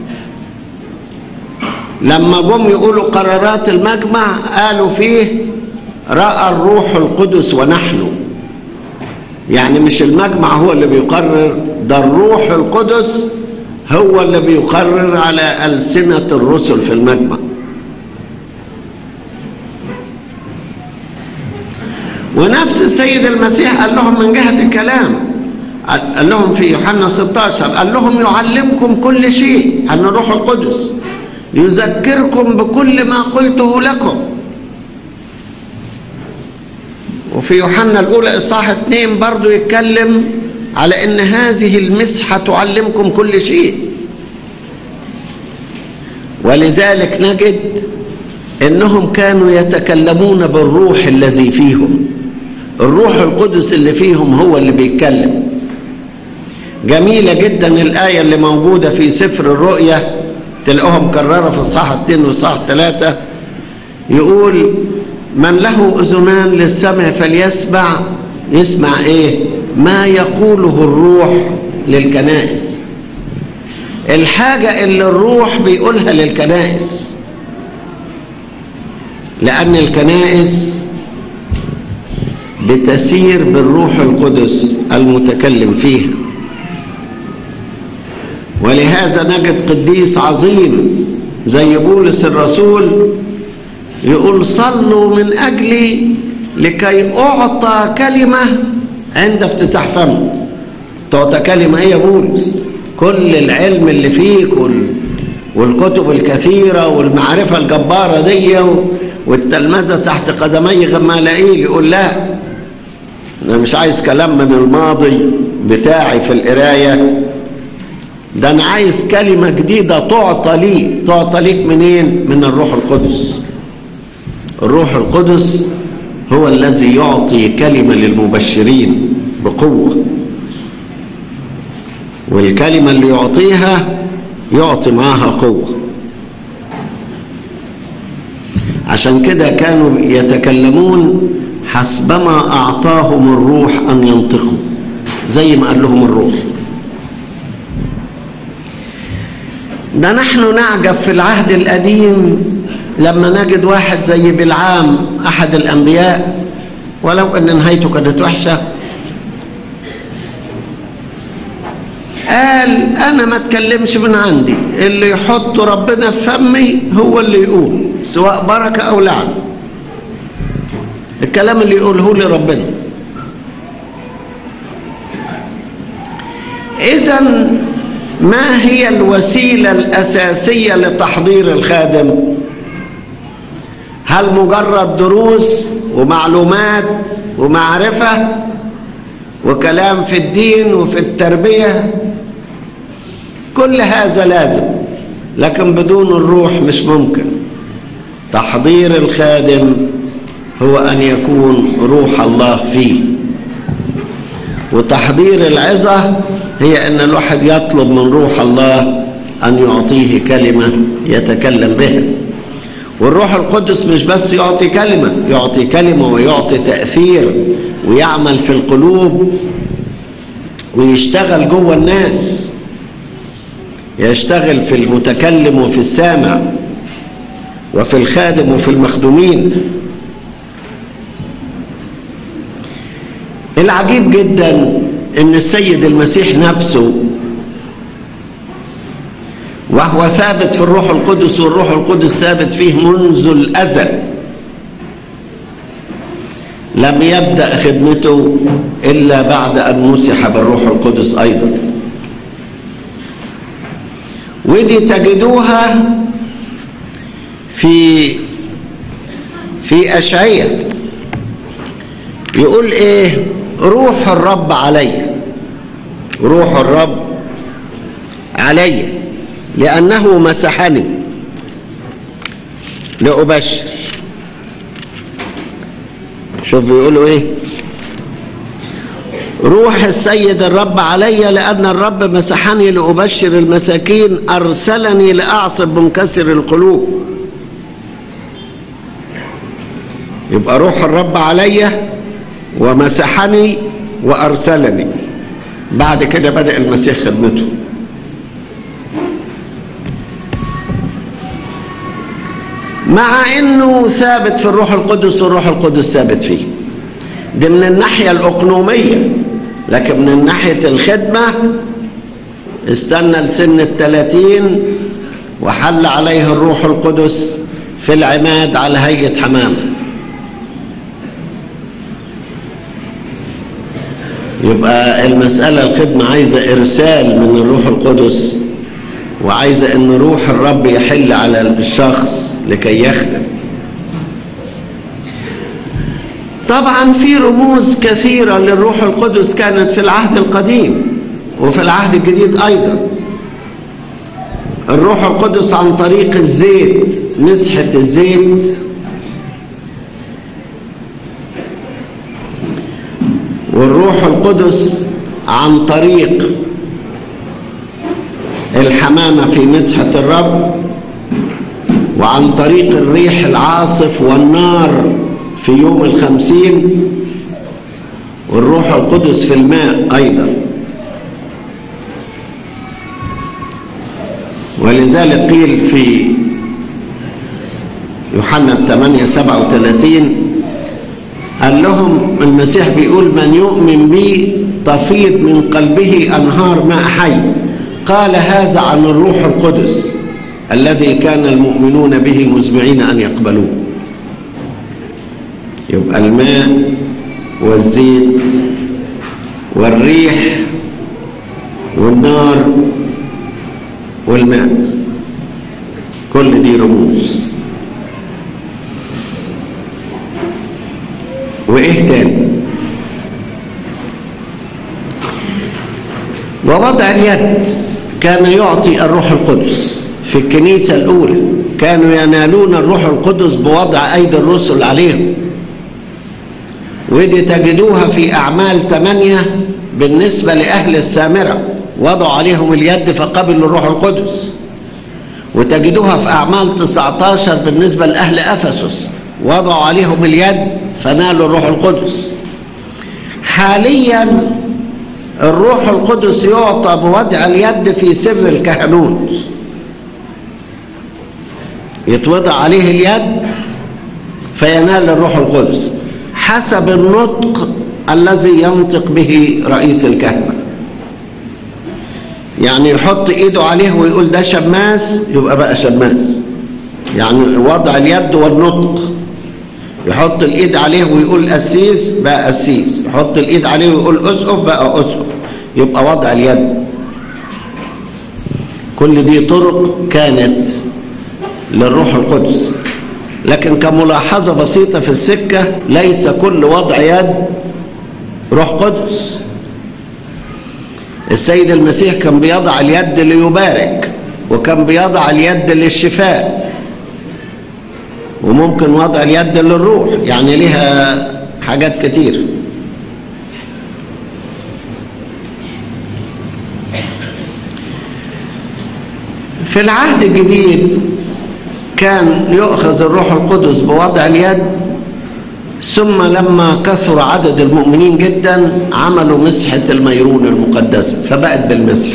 لما جم يقولوا قرارات المجمع قالوا فيه رأى الروح القدس ونحن يعني مش المجمع هو اللي بيقرر ده الروح القدس هو اللي بيقرر على ألسنة الرسل في المجمع ونفس السيد المسيح قال لهم من جهة الكلام قال لهم في يوحنا 16 قال لهم يعلمكم كل شيء عن الروح القدس يذكركم بكل ما قلته لكم وفي يوحنا الأولى إصحاح 2 برضو يتكلم على أن هذه المسحة تعلمكم كل شيء ولذلك نجد انهم كانوا يتكلمون بالروح الذي فيهم الروح القدس اللي فيهم هو اللي بيتكلم جميلة جدا الآية اللي موجودة في سفر الرؤيا تلاقوها مكررة في الصحة 2 والصحة 3 يقول من له أذنان للسمع فليسمع يسمع إيه ما يقوله الروح للكنائس الحاجة اللي الروح بيقولها للكنائس لأن الكنائس بتسير بالروح القدس المتكلم فيها ولهذا نجد قديس عظيم زي بولس الرسول يقول صلوا من أجلي لكي أعطى كلمة عند افتتاح فمي تعطى كلمة هي بولس كل العلم اللي فيك وال... والكتب الكثيرة والمعرفة الجبارة دي والتلمذة تحت قدمي غمالائيل يقول لا أنا مش عايز كلام من الماضي بتاعي في القراية ده أنا عايز كلمة جديدة تعطى لي تعطى ليك منين؟ من الروح القدس الروح القدس هو الذي يعطي كلمة للمبشرين بقوة والكلمة اللي يعطيها يعطي معاها قوة عشان كده كانوا يتكلمون حسبما أعطاهم الروح أن ينطقوا زي ما قال لهم الروح ده نحن نعجب في العهد القديم لما نجد واحد زي بلعام أحد الأنبياء ولو أن نهايته كانت وحشة قال أنا ما اتكلمش من عندي اللي يحط ربنا في فمي هو اللي يقول سواء بركة أو لعنة الكلام اللي يقوله لي ربنا إذا ما هي الوسيلة الأساسية لتحضير الخادم هل مجرد دروس ومعلومات ومعرفة وكلام في الدين وفي التربية كل هذا لازم لكن بدون الروح مش ممكن تحضير الخادم هو أن يكون روح الله فيه وتحضير العظة هي أن الواحد يطلب من روح الله أن يعطيه كلمة يتكلم بها والروح القدس مش بس يعطي كلمة يعطي كلمة ويعطي تأثير ويعمل في القلوب ويشتغل جوه الناس يشتغل في المتكلم وفي السامع وفي الخادم وفي المخدومين العجيب جدا ان السيد المسيح نفسه وهو ثابت في الروح القدس والروح القدس ثابت فيه منذ الازل لم يبدا خدمته الا بعد ان مسح بالروح القدس ايضا ودي تجدوها في في اشعياء يقول ايه روح الرب علي روح الرب علي لأنه مسحني لأبشر شوف بيقولوا ايه روح السيد الرب علي لأن الرب مسحني لأبشر المساكين أرسلني لأعصب منكسر القلوب يبقى روح الرب علي ومسحني وأرسلني بعد كده بدأ المسيح خدمته مع انه ثابت في الروح القدس والروح القدس ثابت فيه دي من الناحية الأقنومية لكن من ناحية الخدمة استنى لسن الثلاثين وحل عليه الروح القدس في العماد على هيئة حمامه يبقى المسألة الخدمة عايزة إرسال من الروح القدس وعايزة أن روح الرب يحل على الشخص لكي يخدم طبعا في رموز كثيرة للروح القدس كانت في العهد القديم وفي العهد الجديد أيضا الروح القدس عن طريق الزيت مسحة الزيت والروح القدس عن طريق الحمامة في مسحة الرب وعن طريق الريح العاصف والنار في يوم الخمسين والروح القدس في الماء أيضا ولذلك قيل في يوحنا 8 37 قال لهم المسيح بيقول من يؤمن بي تفيض من قلبه أنهار ماء حي قال هذا عن الروح القدس الذي كان المؤمنون به مزمعين أن يقبلوه يبقى الماء والزيت والريح والنار والماء كل دي رموز وايه تاني ووضع اليد كان يعطي الروح القدس في الكنيسة الأولى كانوا ينالون الروح القدس بوضع أيدي الرسل عليهم ودي تجدوها في أعمال ثمانية بالنسبة لأهل السامرة وضعوا عليهم اليد فقبلوا الروح القدس وتجدوها في أعمال 19 بالنسبة لأهل أفسس وضعوا عليهم اليد فنالوا الروح القدس حاليا الروح القدس يعطى بوضع اليد في سر الكهنوت يتوضع عليه اليد فينال الروح القدس حسب النطق الذي ينطق به رئيس الكهنه يعني يحط ايده عليه ويقول ده شماس يبقى بقى شماس يعني وضع اليد والنطق يحط الايد عليه ويقول قسيس بقى قسيس يحط الايد عليه ويقول اسقف بقى اسقف يبقى وضع اليد كل دي طرق كانت للروح القدس لكن كملاحظة بسيطة في السكة ليس كل وضع يد روح قدس السيد المسيح كان بيضع اليد ليبارك وكان بيضع اليد للشفاء وممكن وضع اليد للروح يعني لها حاجات كتير في العهد الجديد كان يؤخذ الروح القدس بوضع اليد ثم لما كثر عدد المؤمنين جدا عملوا مسحة الميرون المقدسة فبقت بالمسحة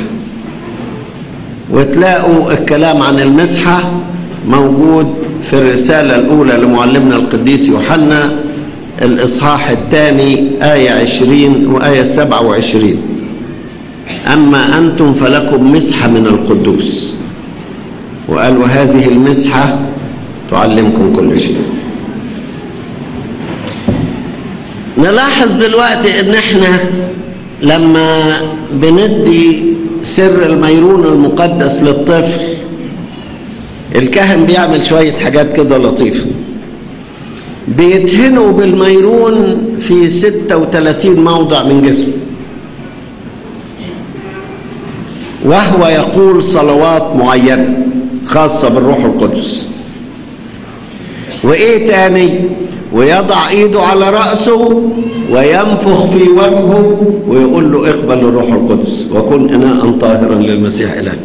وتلاقوا الكلام عن المسحة موجود في الرسالة الأولى لمعلمنا القديس يوحنا الإصحاح الثاني آية عشرين وآية سبعة وعشرين أما أنتم فلكم مسحة من القدوس وقال وهذه المسحة تعلمكم كل شيء نلاحظ دلوقتي ان احنا لما بندي سر الميرون المقدس للطفل الكاهن بيعمل شوية حاجات كده لطيفة بيدهنوا بالميرون في 36 موضع من جسمه وهو يقول صلوات معينة خاصة بالروح القدس وايه تاني ويضع ايده على رأسه وينفخ في وجهه ويقول له اقبل الروح القدس وكن اناء طاهرا للمسيح الهك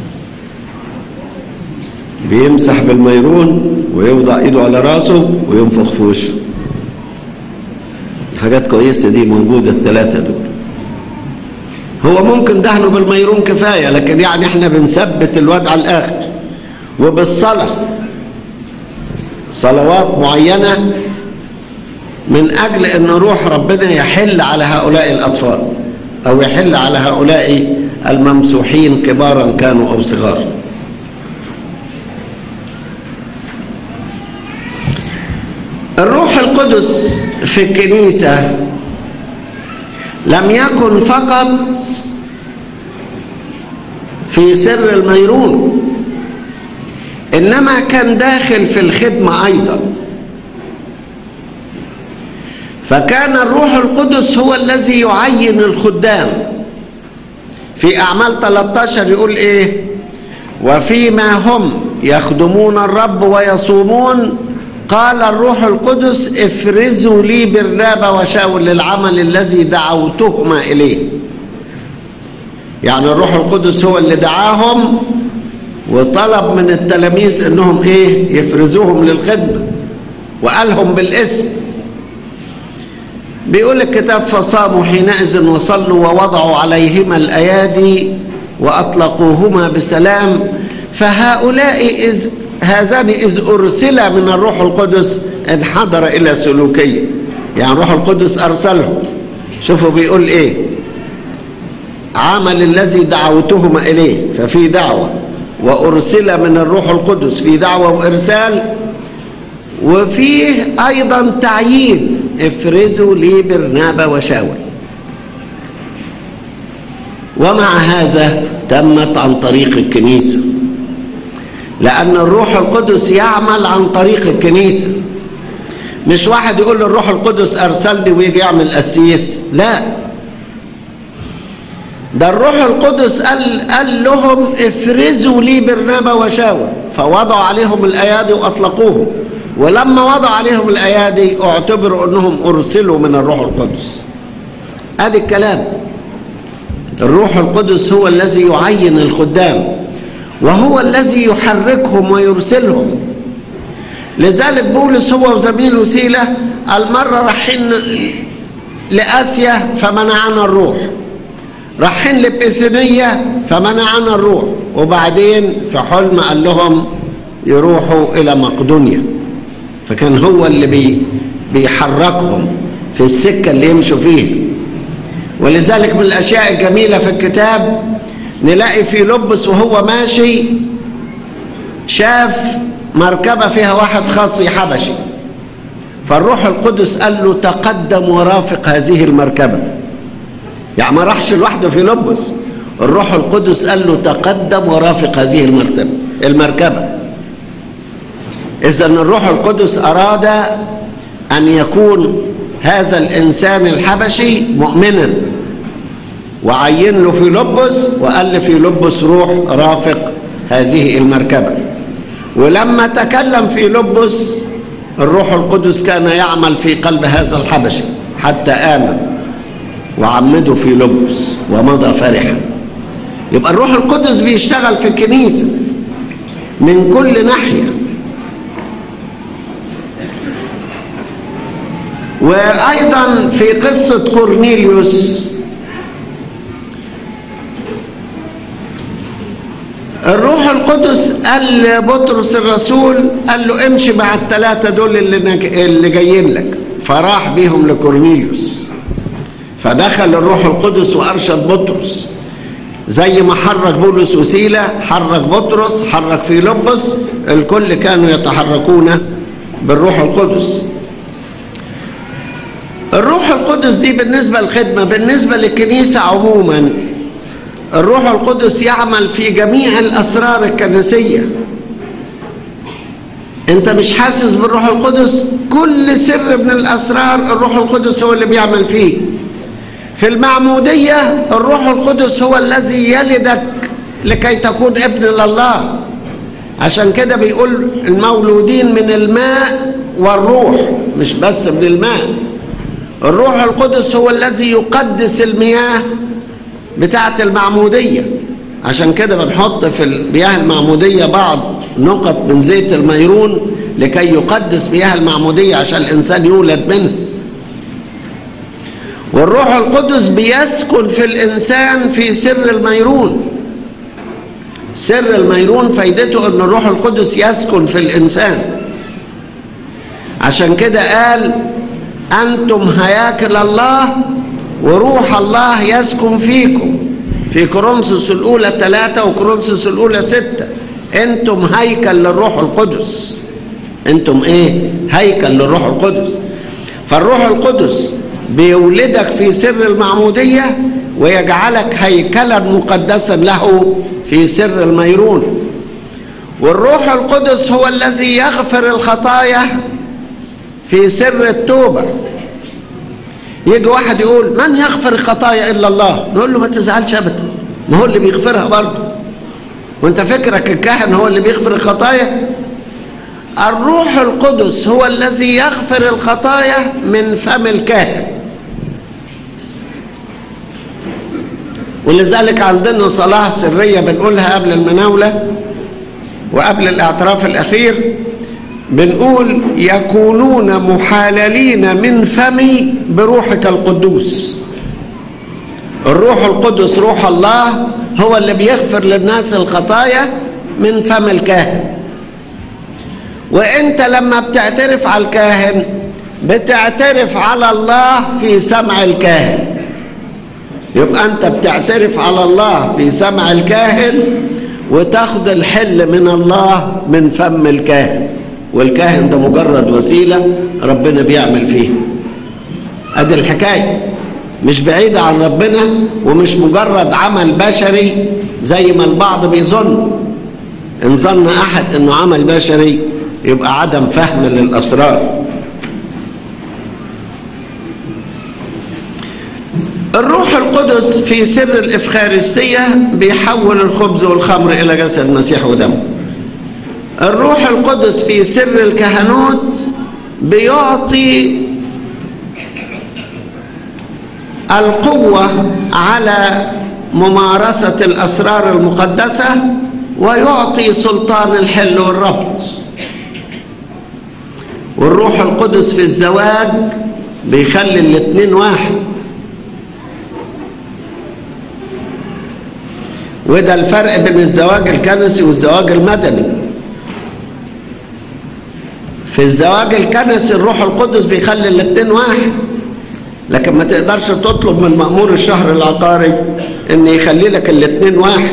بيمسح بالميرون ويوضع ايده على راسه وينفخ في وشه حاجات كويسه دي موجوده الثلاثه دول هو ممكن دهنه بالميرون كفايه لكن يعني احنا بنثبت الواد على الاخر وبالصلاه صلوات معينه من اجل ان روح ربنا يحل على هؤلاء الاطفال او يحل على هؤلاء الممسوحين كبارا كانوا او صغار الروح القدس في الكنيسه لم يكن فقط في سر الميرون انما كان داخل في الخدمه ايضا فكان الروح القدس هو الذي يعين الخدام في اعمال 13 يقول ايه وفيما هم يخدمون الرب ويصومون قال الروح القدس افرزوا لي برنابا وشاول للعمل الذي دعوتهما اليه يعني الروح القدس هو اللي دعاهم وطلب من التلاميذ انهم ايه يفرزوهم للخدمه وقالهم بالاسم بيقول الكتاب فصاموا حينئذ وصلوا ووضعوا عليهما الايادي واطلقوهما بسلام فهؤلاء إذ هذان إذ أرسل من الروح القدس انحدر إلى سلوكية يعني الروح القدس أرسلهم شوفوا بيقول إيه عمل الذي دعوتهما إليه ففي دعوة وأرسل من الروح القدس في دعوة وإرسال وفيه أيضا تعيين افرزوا لي برنابا وشاول ومع هذا تمت عن طريق الكنيسة لأن الروح القدس يعمل عن طريق الكنيسة مش واحد يقول للروح القدس أرسلني ويجي يعمل قسيس لا ده الروح القدس قال, قال لهم افرزوا لي برنابا وشاول فوضعوا عليهم الأيادي وأطلقوهم ولما وضعوا عليهم الأيادي اعتبروا أنهم أرسلوا من الروح القدس ادي الكلام الروح القدس هو الذي يعين الخدام وهو الذي يحركهم ويرسلهم لذلك بولس هو وزميله سيلة المرة رايحين لآسيا فمنعنا الروح رايحين لبيثينية فمنعنا الروح وبعدين في حلم قال لهم يروحوا إلى مقدونيا فكان هو اللي بي بيحركهم في السكة اللي يمشوا فيها ولذلك من الأشياء الجميلة في الكتاب نلاقي في لبس وهو ماشي شاف مركبة فيها واحد خاصي حبشي فالروح القدس قال له تقدم ورافق هذه المركبة يعني ما راحش لوحده في لبس الروح القدس قال له تقدم ورافق هذه المرتبة المركبة إذا الروح القدس أراد أن يكون هذا الإنسان الحبشي مؤمنا وعين له في لبس وقال له في لبس روح رافق هذه المركبة ولما تكلم في لبس الروح القدس كان يعمل في قلب هذا الحبشي حتى آمن وعمده في لبس ومضى فرحا يبقى الروح القدس بيشتغل في الكنيسة من كل ناحية وأيضا في قصة كورنيليوس الروح القدس قال لبطرس الرسول قال له امشي مع الثلاثة دول اللي, نج... اللي جايين لك فراح بيهم لكورنيليوس فدخل الروح القدس وأرشد بطرس زي ما حرك بولس وسيلة حرك بطرس حرك فيلبس الكل كانوا يتحركون بالروح القدس الروح القدس دي بالنسبة للخدمة بالنسبة للكنيسة عموما الروح القدس يعمل في جميع الأسرار الكنسية انت مش حاسس بالروح القدس كل سر من الأسرار الروح القدس هو اللي بيعمل فيه في المعمودية الروح القدس هو الذي يلدك لكي تكون ابن لله عشان كده بيقول المولودين من الماء والروح مش بس من الماء الروح القدس هو الذي يقدس المياه بتاعة المعمودية عشان كده بنحط في المياه المعمودية بعض نقط من زيت الميرون لكي يقدس مياه المعمودية عشان الإنسان يولد منها والروح القدس بيسكن في الإنسان في سر الميرون سر الميرون فايدته أن الروح القدس يسكن في الإنسان عشان كده قال أنتم هياكل الله وروح الله يسكن فيكم في كورنثوس الأولى ثلاثة وكورنثوس الأولى ستة أنتم هيكل للروح القدس أنتم إيه؟ هيكل للروح القدس فالروح القدس بيولدك في سر المعمودية ويجعلك هيكلا مقدسا له في سر الميرون والروح القدس هو الذي يغفر الخطايا في سر التوبة يجي واحد يقول من يغفر الخطايا إلا الله نقول له ما تزعلش أبدا ما هو اللي بيغفرها برضه وانت فكرك الكاهن هو اللي بيغفر الخطايا الروح القدس هو الذي يغفر الخطايا من فم الكاهن ولذلك عندنا صلاة سرية بنقولها قبل المناولة وقبل الاعتراف الأخير بنقول يكونون محاللين من فمي بروحك القدوس الروح القدس روح الله هو اللي بيغفر للناس الخطايا من فم الكاهن وانت لما بتعترف على الكاهن بتعترف على الله في سمع الكاهن يبقى انت بتعترف على الله في سمع الكاهن وتاخد الحل من الله من فم الكاهن والكاهن ده مجرد وسيله ربنا بيعمل فيها ادي الحكايه مش بعيدة عن ربنا ومش مجرد عمل بشري زي ما البعض بيظن إن ظن أحد إنه عمل بشري يبقى عدم فهم للأسرار الروح القدس في سر الإفخارستية بيحول الخبز والخمر إلى جسد المسيح ودمه الروح القدس في سر الكهنوت بيعطي القوة على ممارسة الأسرار المقدسة ويعطي سلطان الحل والربط والروح القدس في الزواج بيخلي الاتنين واحد وده الفرق بين الزواج الكنسي والزواج المدني في الزواج الكنسي الروح القدس بيخلي الاتنين واحد لكن ما تقدرش تطلب من مأمور الشهر العقاري ان يخلي لك الاتنين واحد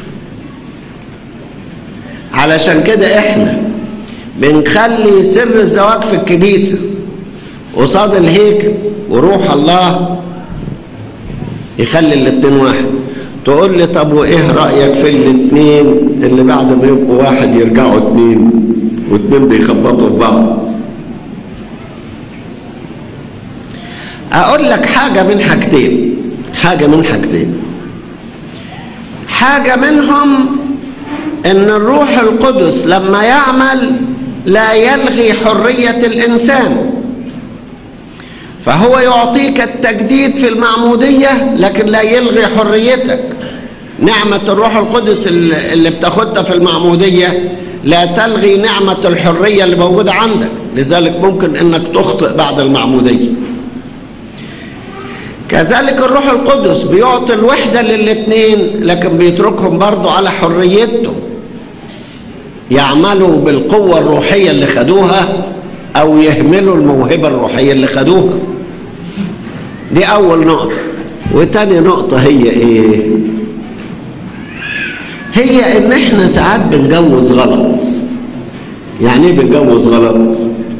علشان كده احنا بنخلي سر الزواج في الكنيسة قصاد الهيكل وروح الله يخلي الاتنين واحد تقول لي طب وايه رأيك في الاتنين اللي بعد ما يبقوا واحد يرجعوا اتنين واتنين بيخبطوا في بعض اقول لك حاجة من حاجتين حاجة من حاجتين حاجة منهم ان الروح القدس لما يعمل لا يلغي حرية الانسان فهو يعطيك التجديد في المعمودية لكن لا يلغي حريتك نعمة الروح القدس اللي بتاخدها في المعمودية لا تلغي نعمة الحرية اللي موجودة عندك لذلك ممكن انك تخطئ بعد المعمودية كذلك الروح القدس بيعطي الوحدة للاثنين لكن بيتركهم برضو على حريتهم يعملوا بالقوة الروحية اللي خدوها أو يهملوا الموهبة الروحية اللي خدوها دي أول نقطة وتاني نقطة هي إيه هي إن إحنا ساعات بنجوز غلط يعني إيه بنجوز غلط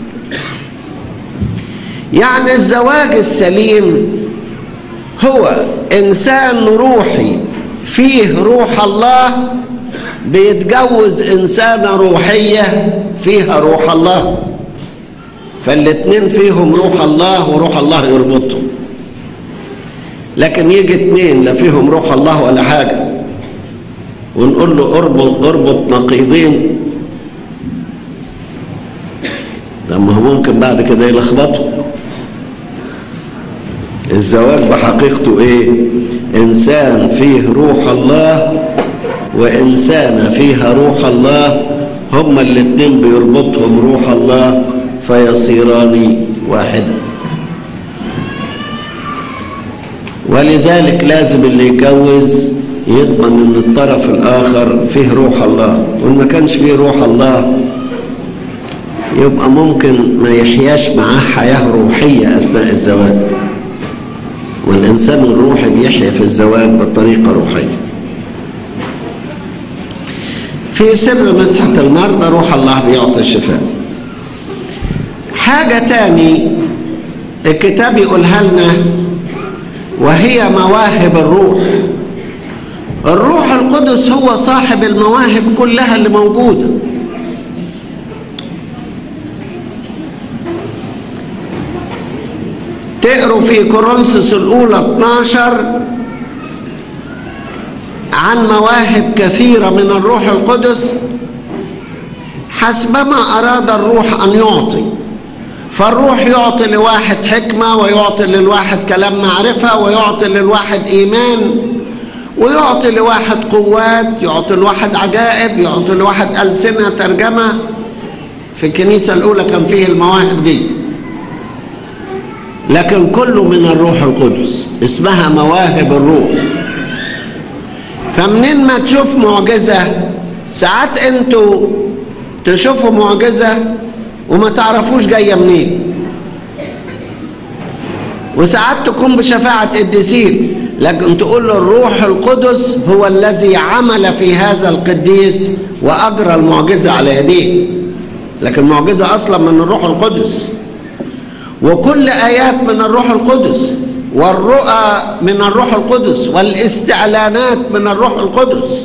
يعني الزواج السليم هو إنسان روحي فيه روح الله بيتجوز إنسانة روحية فيها روح الله فالاتنين فيهم روح الله وروح الله يربطهم لكن يجي اتنين لا فيهم روح الله ولا حاجة ونقول له اربط اربط نقيضين لما هو ممكن بعد كده يلخبطوا الزواج بحقيقته ايه انسان فيه روح الله وانسانة فيها روح الله هما الاتنين بيربطهم روح الله فيصيران واحدا ولذلك لازم اللي يتجوز يضمن ان الطرف الاخر فيه روح الله وان ما كانش فيه روح الله يبقى ممكن ما يحياش معاه حياة روحية اثناء الزواج والإنسان الروحي بيحيا في الزواج بطريقة روحية في سر مسحة المرضى روح الله بيعطي الشفاء حاجة تاني الكتاب يقولها لنا وهي مواهب الروح الروح القدس هو صاحب المواهب كلها اللي موجوده تقروا في كورنثوس الأولى 12 عن مواهب كثيرة من الروح القدس حسبما أراد الروح أن يعطي فالروح يعطي لواحد حكمة ويعطي للواحد كلام معرفة ويعطي للواحد إيمان ويعطي لواحد قوات يعطي لواحد عجائب يعطي لواحد ألسنة ترجمة في الكنيسة الأولى كان فيه المواهب دي لكن كله من الروح القدس اسمها مواهب الروح فمنين ما تشوف معجزة ساعات انتوا تشوفوا معجزة وما تعرفوش جاية منين وساعات تكون بشفاعة قديسين لكن تقول له الروح القدس هو الذي عمل في هذا القديس وأجرى المعجزة على يديه لكن المعجزة أصلا من الروح القدس وكل آيات من الروح القدس والرؤى من الروح القدس والاستعلانات من الروح القدس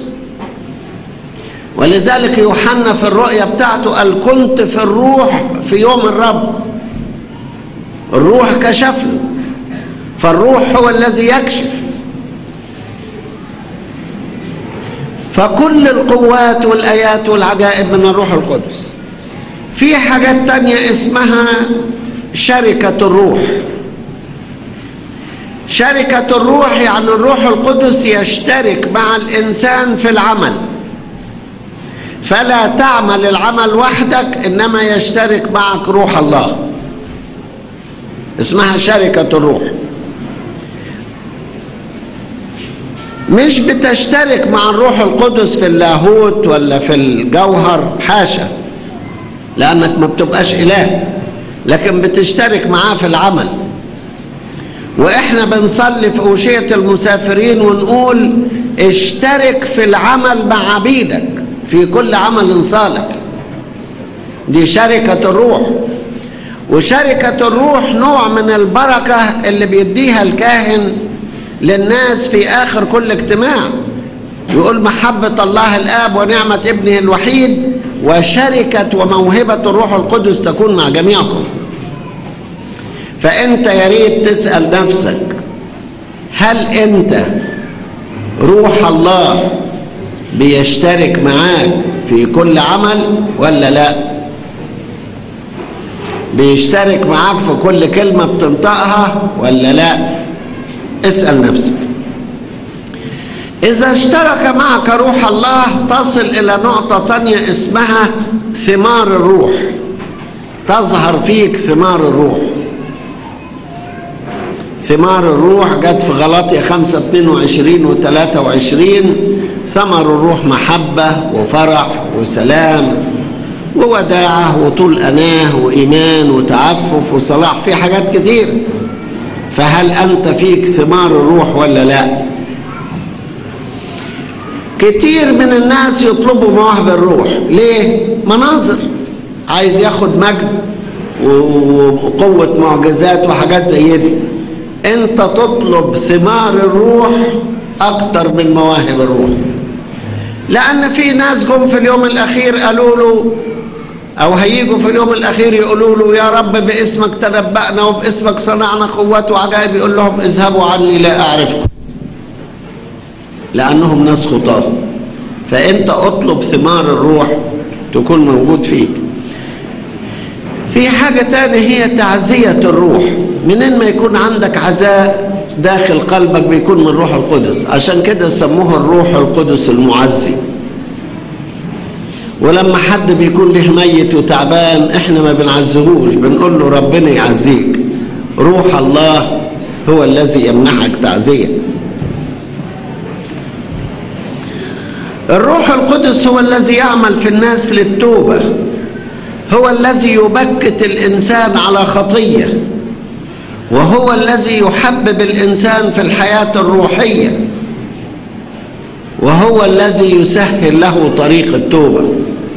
ولذلك يوحنا في الرؤيا بتاعته قال كنت في الروح في يوم الرب الروح كشف له فالروح هو الذي يكشف فكل القوات والآيات والعجائب من الروح القدس في حاجات تانية اسمها شركة الروح شركة الروح يعني الروح القدس يشترك مع الإنسان في العمل فلا تعمل العمل وحدك إنما يشترك معك روح الله اسمها شركة الروح مش بتشترك مع الروح القدس في اللاهوت ولا في الجوهر حاشا لأنك ما بتبقاش إله لكن بتشترك معاه في العمل واحنا بنصلي في أوشية المسافرين ونقول اشترك في العمل مع عبيدك في كل عمل صالح دي شركة الروح وشركة الروح نوع من البركة اللي بيديها الكاهن للناس في آخر كل اجتماع يقول محبة الله الآب ونعمة ابنه الوحيد وشركة وموهبة الروح القدس تكون مع جميعكم فأنت يا ريت تسأل نفسك هل أنت روح الله بيشترك معاك في كل عمل ولا لا بيشترك معاك في كل كلمة بتنطقها ولا لا اسأل نفسك إذا اشترك معك روح الله تصل إلى نقطة تانية اسمها ثمار الروح تظهر فيك ثمار الروح ثمار الروح جت في غلاطيا 5 22 و 23 ثمر الروح محبة وفرح وسلام ووداعة وطول أناه وإيمان وتعفف وصلاح في حاجات كتير فهل أنت فيك ثمار الروح ولا لا كتير من الناس يطلبوا مواهب الروح ليه مناظر عايز ياخد مجد وقوة معجزات وحاجات زي دي انت تطلب ثمار الروح اكتر من مواهب الروح لان في ناس جم في اليوم الاخير قالوا له او هيجوا في اليوم الاخير يقولوا له يا رب باسمك تنبأنا وباسمك صنعنا قوات وعجائب يقول لهم اذهبوا عني لا اعرفكم لانهم ناس خطاه فانت اطلب ثمار الروح تكون موجود فيك في حاجة تانية هي تعزية الروح منين ما يكون عندك عزاء داخل قلبك بيكون من روح القدس عشان كده سموه الروح القدس المعزي ولما حد بيكون له ميت وتعبان احنا ما بنعزهوش بنقول له ربنا يعزيك روح الله هو الذي يمنحك تعزية الروح القدس هو الذي يعمل في الناس للتوبة هو الذي يبكت الإنسان على خطية وهو الذي يحبب الإنسان في الحياة الروحية وهو الذي يسهل له طريق التوبة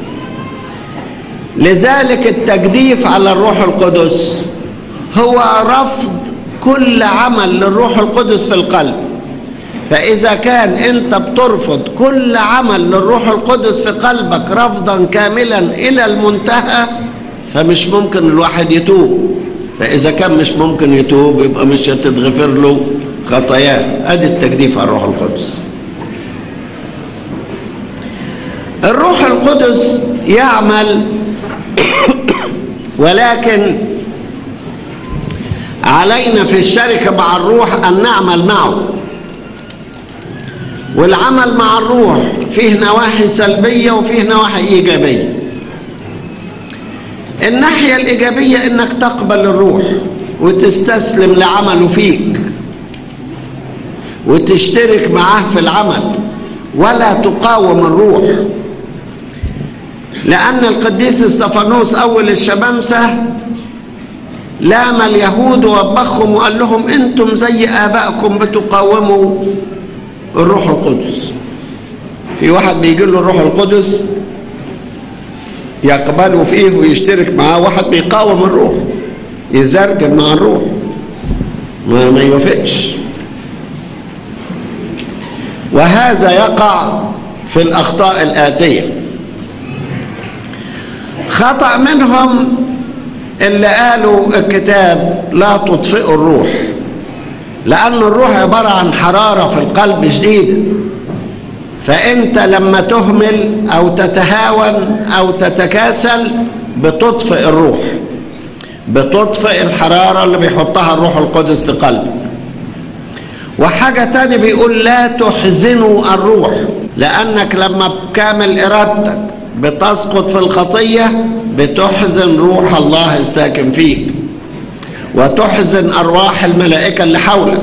لذلك التجديف على الروح القدس هو رفض كل عمل للروح القدس في القلب فإذا كان أنت بترفض كل عمل للروح القدس في قلبك رفضا كاملا إلى المنتهى فمش ممكن الواحد يتوب فإذا كان مش ممكن يتوب يبقى مش هتتغفر له خطاياه أدي التجديف على الروح القدس الروح القدس يعمل ولكن علينا في الشركة مع الروح أن نعمل معه والعمل مع الروح فيه نواحي سلبية وفيه نواحي إيجابية الناحية الإيجابية إنك تقبل الروح وتستسلم لعمله فيك وتشترك معاه في العمل ولا تقاوم الروح لأن القديس استفانوس أول الشمامسة لام اليهود ووبخهم وقال لهم أنتم زي آبائكم بتقاوموا الروح القدس في واحد بيجي له الروح القدس يقبله فيه ويشترك معاه واحد بيقاوم الروح يزرجن مع الروح ما, ما يوافقش وهذا يقع في الأخطاء الآتية خطأ منهم اللي قالوا الكتاب لا تطفئوا الروح لأن الروح عبارة عن حرارة في القلب شديدة فأنت لما تهمل أو تتهاون أو تتكاسل بتطفئ الروح بتطفئ الحرارة اللي بيحطها الروح القدس في قلبك وحاجة تاني بيقول لا تحزنوا الروح لأنك لما بكامل إرادتك بتسقط في الخطية بتحزن روح الله الساكن فيك وتحزن أرواح الملائكة اللي حولك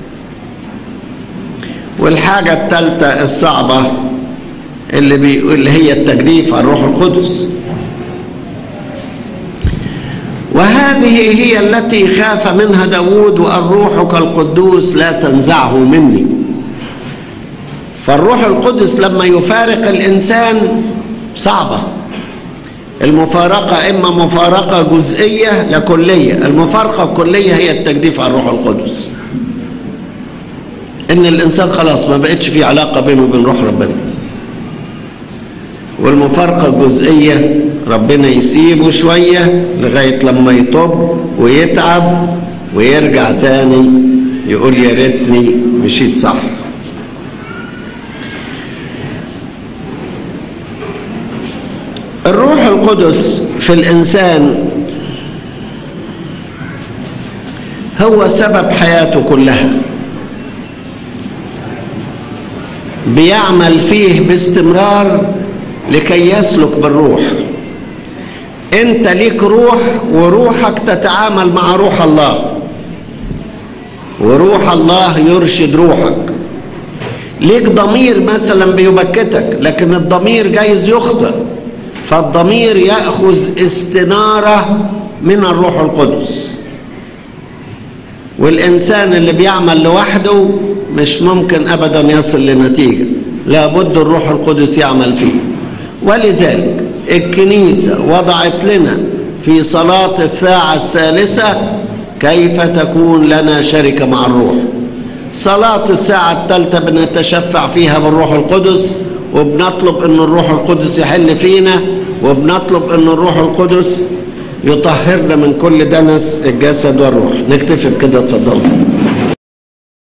والحاجة الثالثة الصعبة اللي, بيقول اللي هي التجديف على الروح القدس وهذه هي التي خاف منها داود وأن روحك القدوس لا تنزعه مني فالروح القدس لما يفارق الإنسان صعبة المفارقة إما مفارقة جزئية لكلية المفارقة الكلية هي التجديف على الروح القدس إن الإنسان خلاص ما بقتش في علاقة بينه وبين روح ربنا والمفارقة الجزئية ربنا يسيبه شوية لغاية لما يطب ويتعب ويرجع تاني يقول يا ريتني مشيت صح الروح القدس في الإنسان هو سبب حياته كلها بيعمل فيه باستمرار لكي يسلك بالروح انت ليك روح وروحك تتعامل مع روح الله وروح الله يرشد روحك ليك ضمير مثلا بيبكتك لكن الضمير جايز يخطئ فالضمير ياخذ استناره من الروح القدس والانسان اللي بيعمل لوحده مش ممكن ابدا يصل لنتيجه لابد الروح القدس يعمل فيه ولذلك الكنيسه وضعت لنا في صلاه الساعه الثالثه كيف تكون لنا شركه مع الروح صلاه الساعه الثالثه بنتشفع فيها بالروح القدس وبنطلب ان الروح القدس يحل فينا وبنطلب ان الروح القدس يطهرنا من كل دنس الجسد والروح نكتفي بكده اتفضل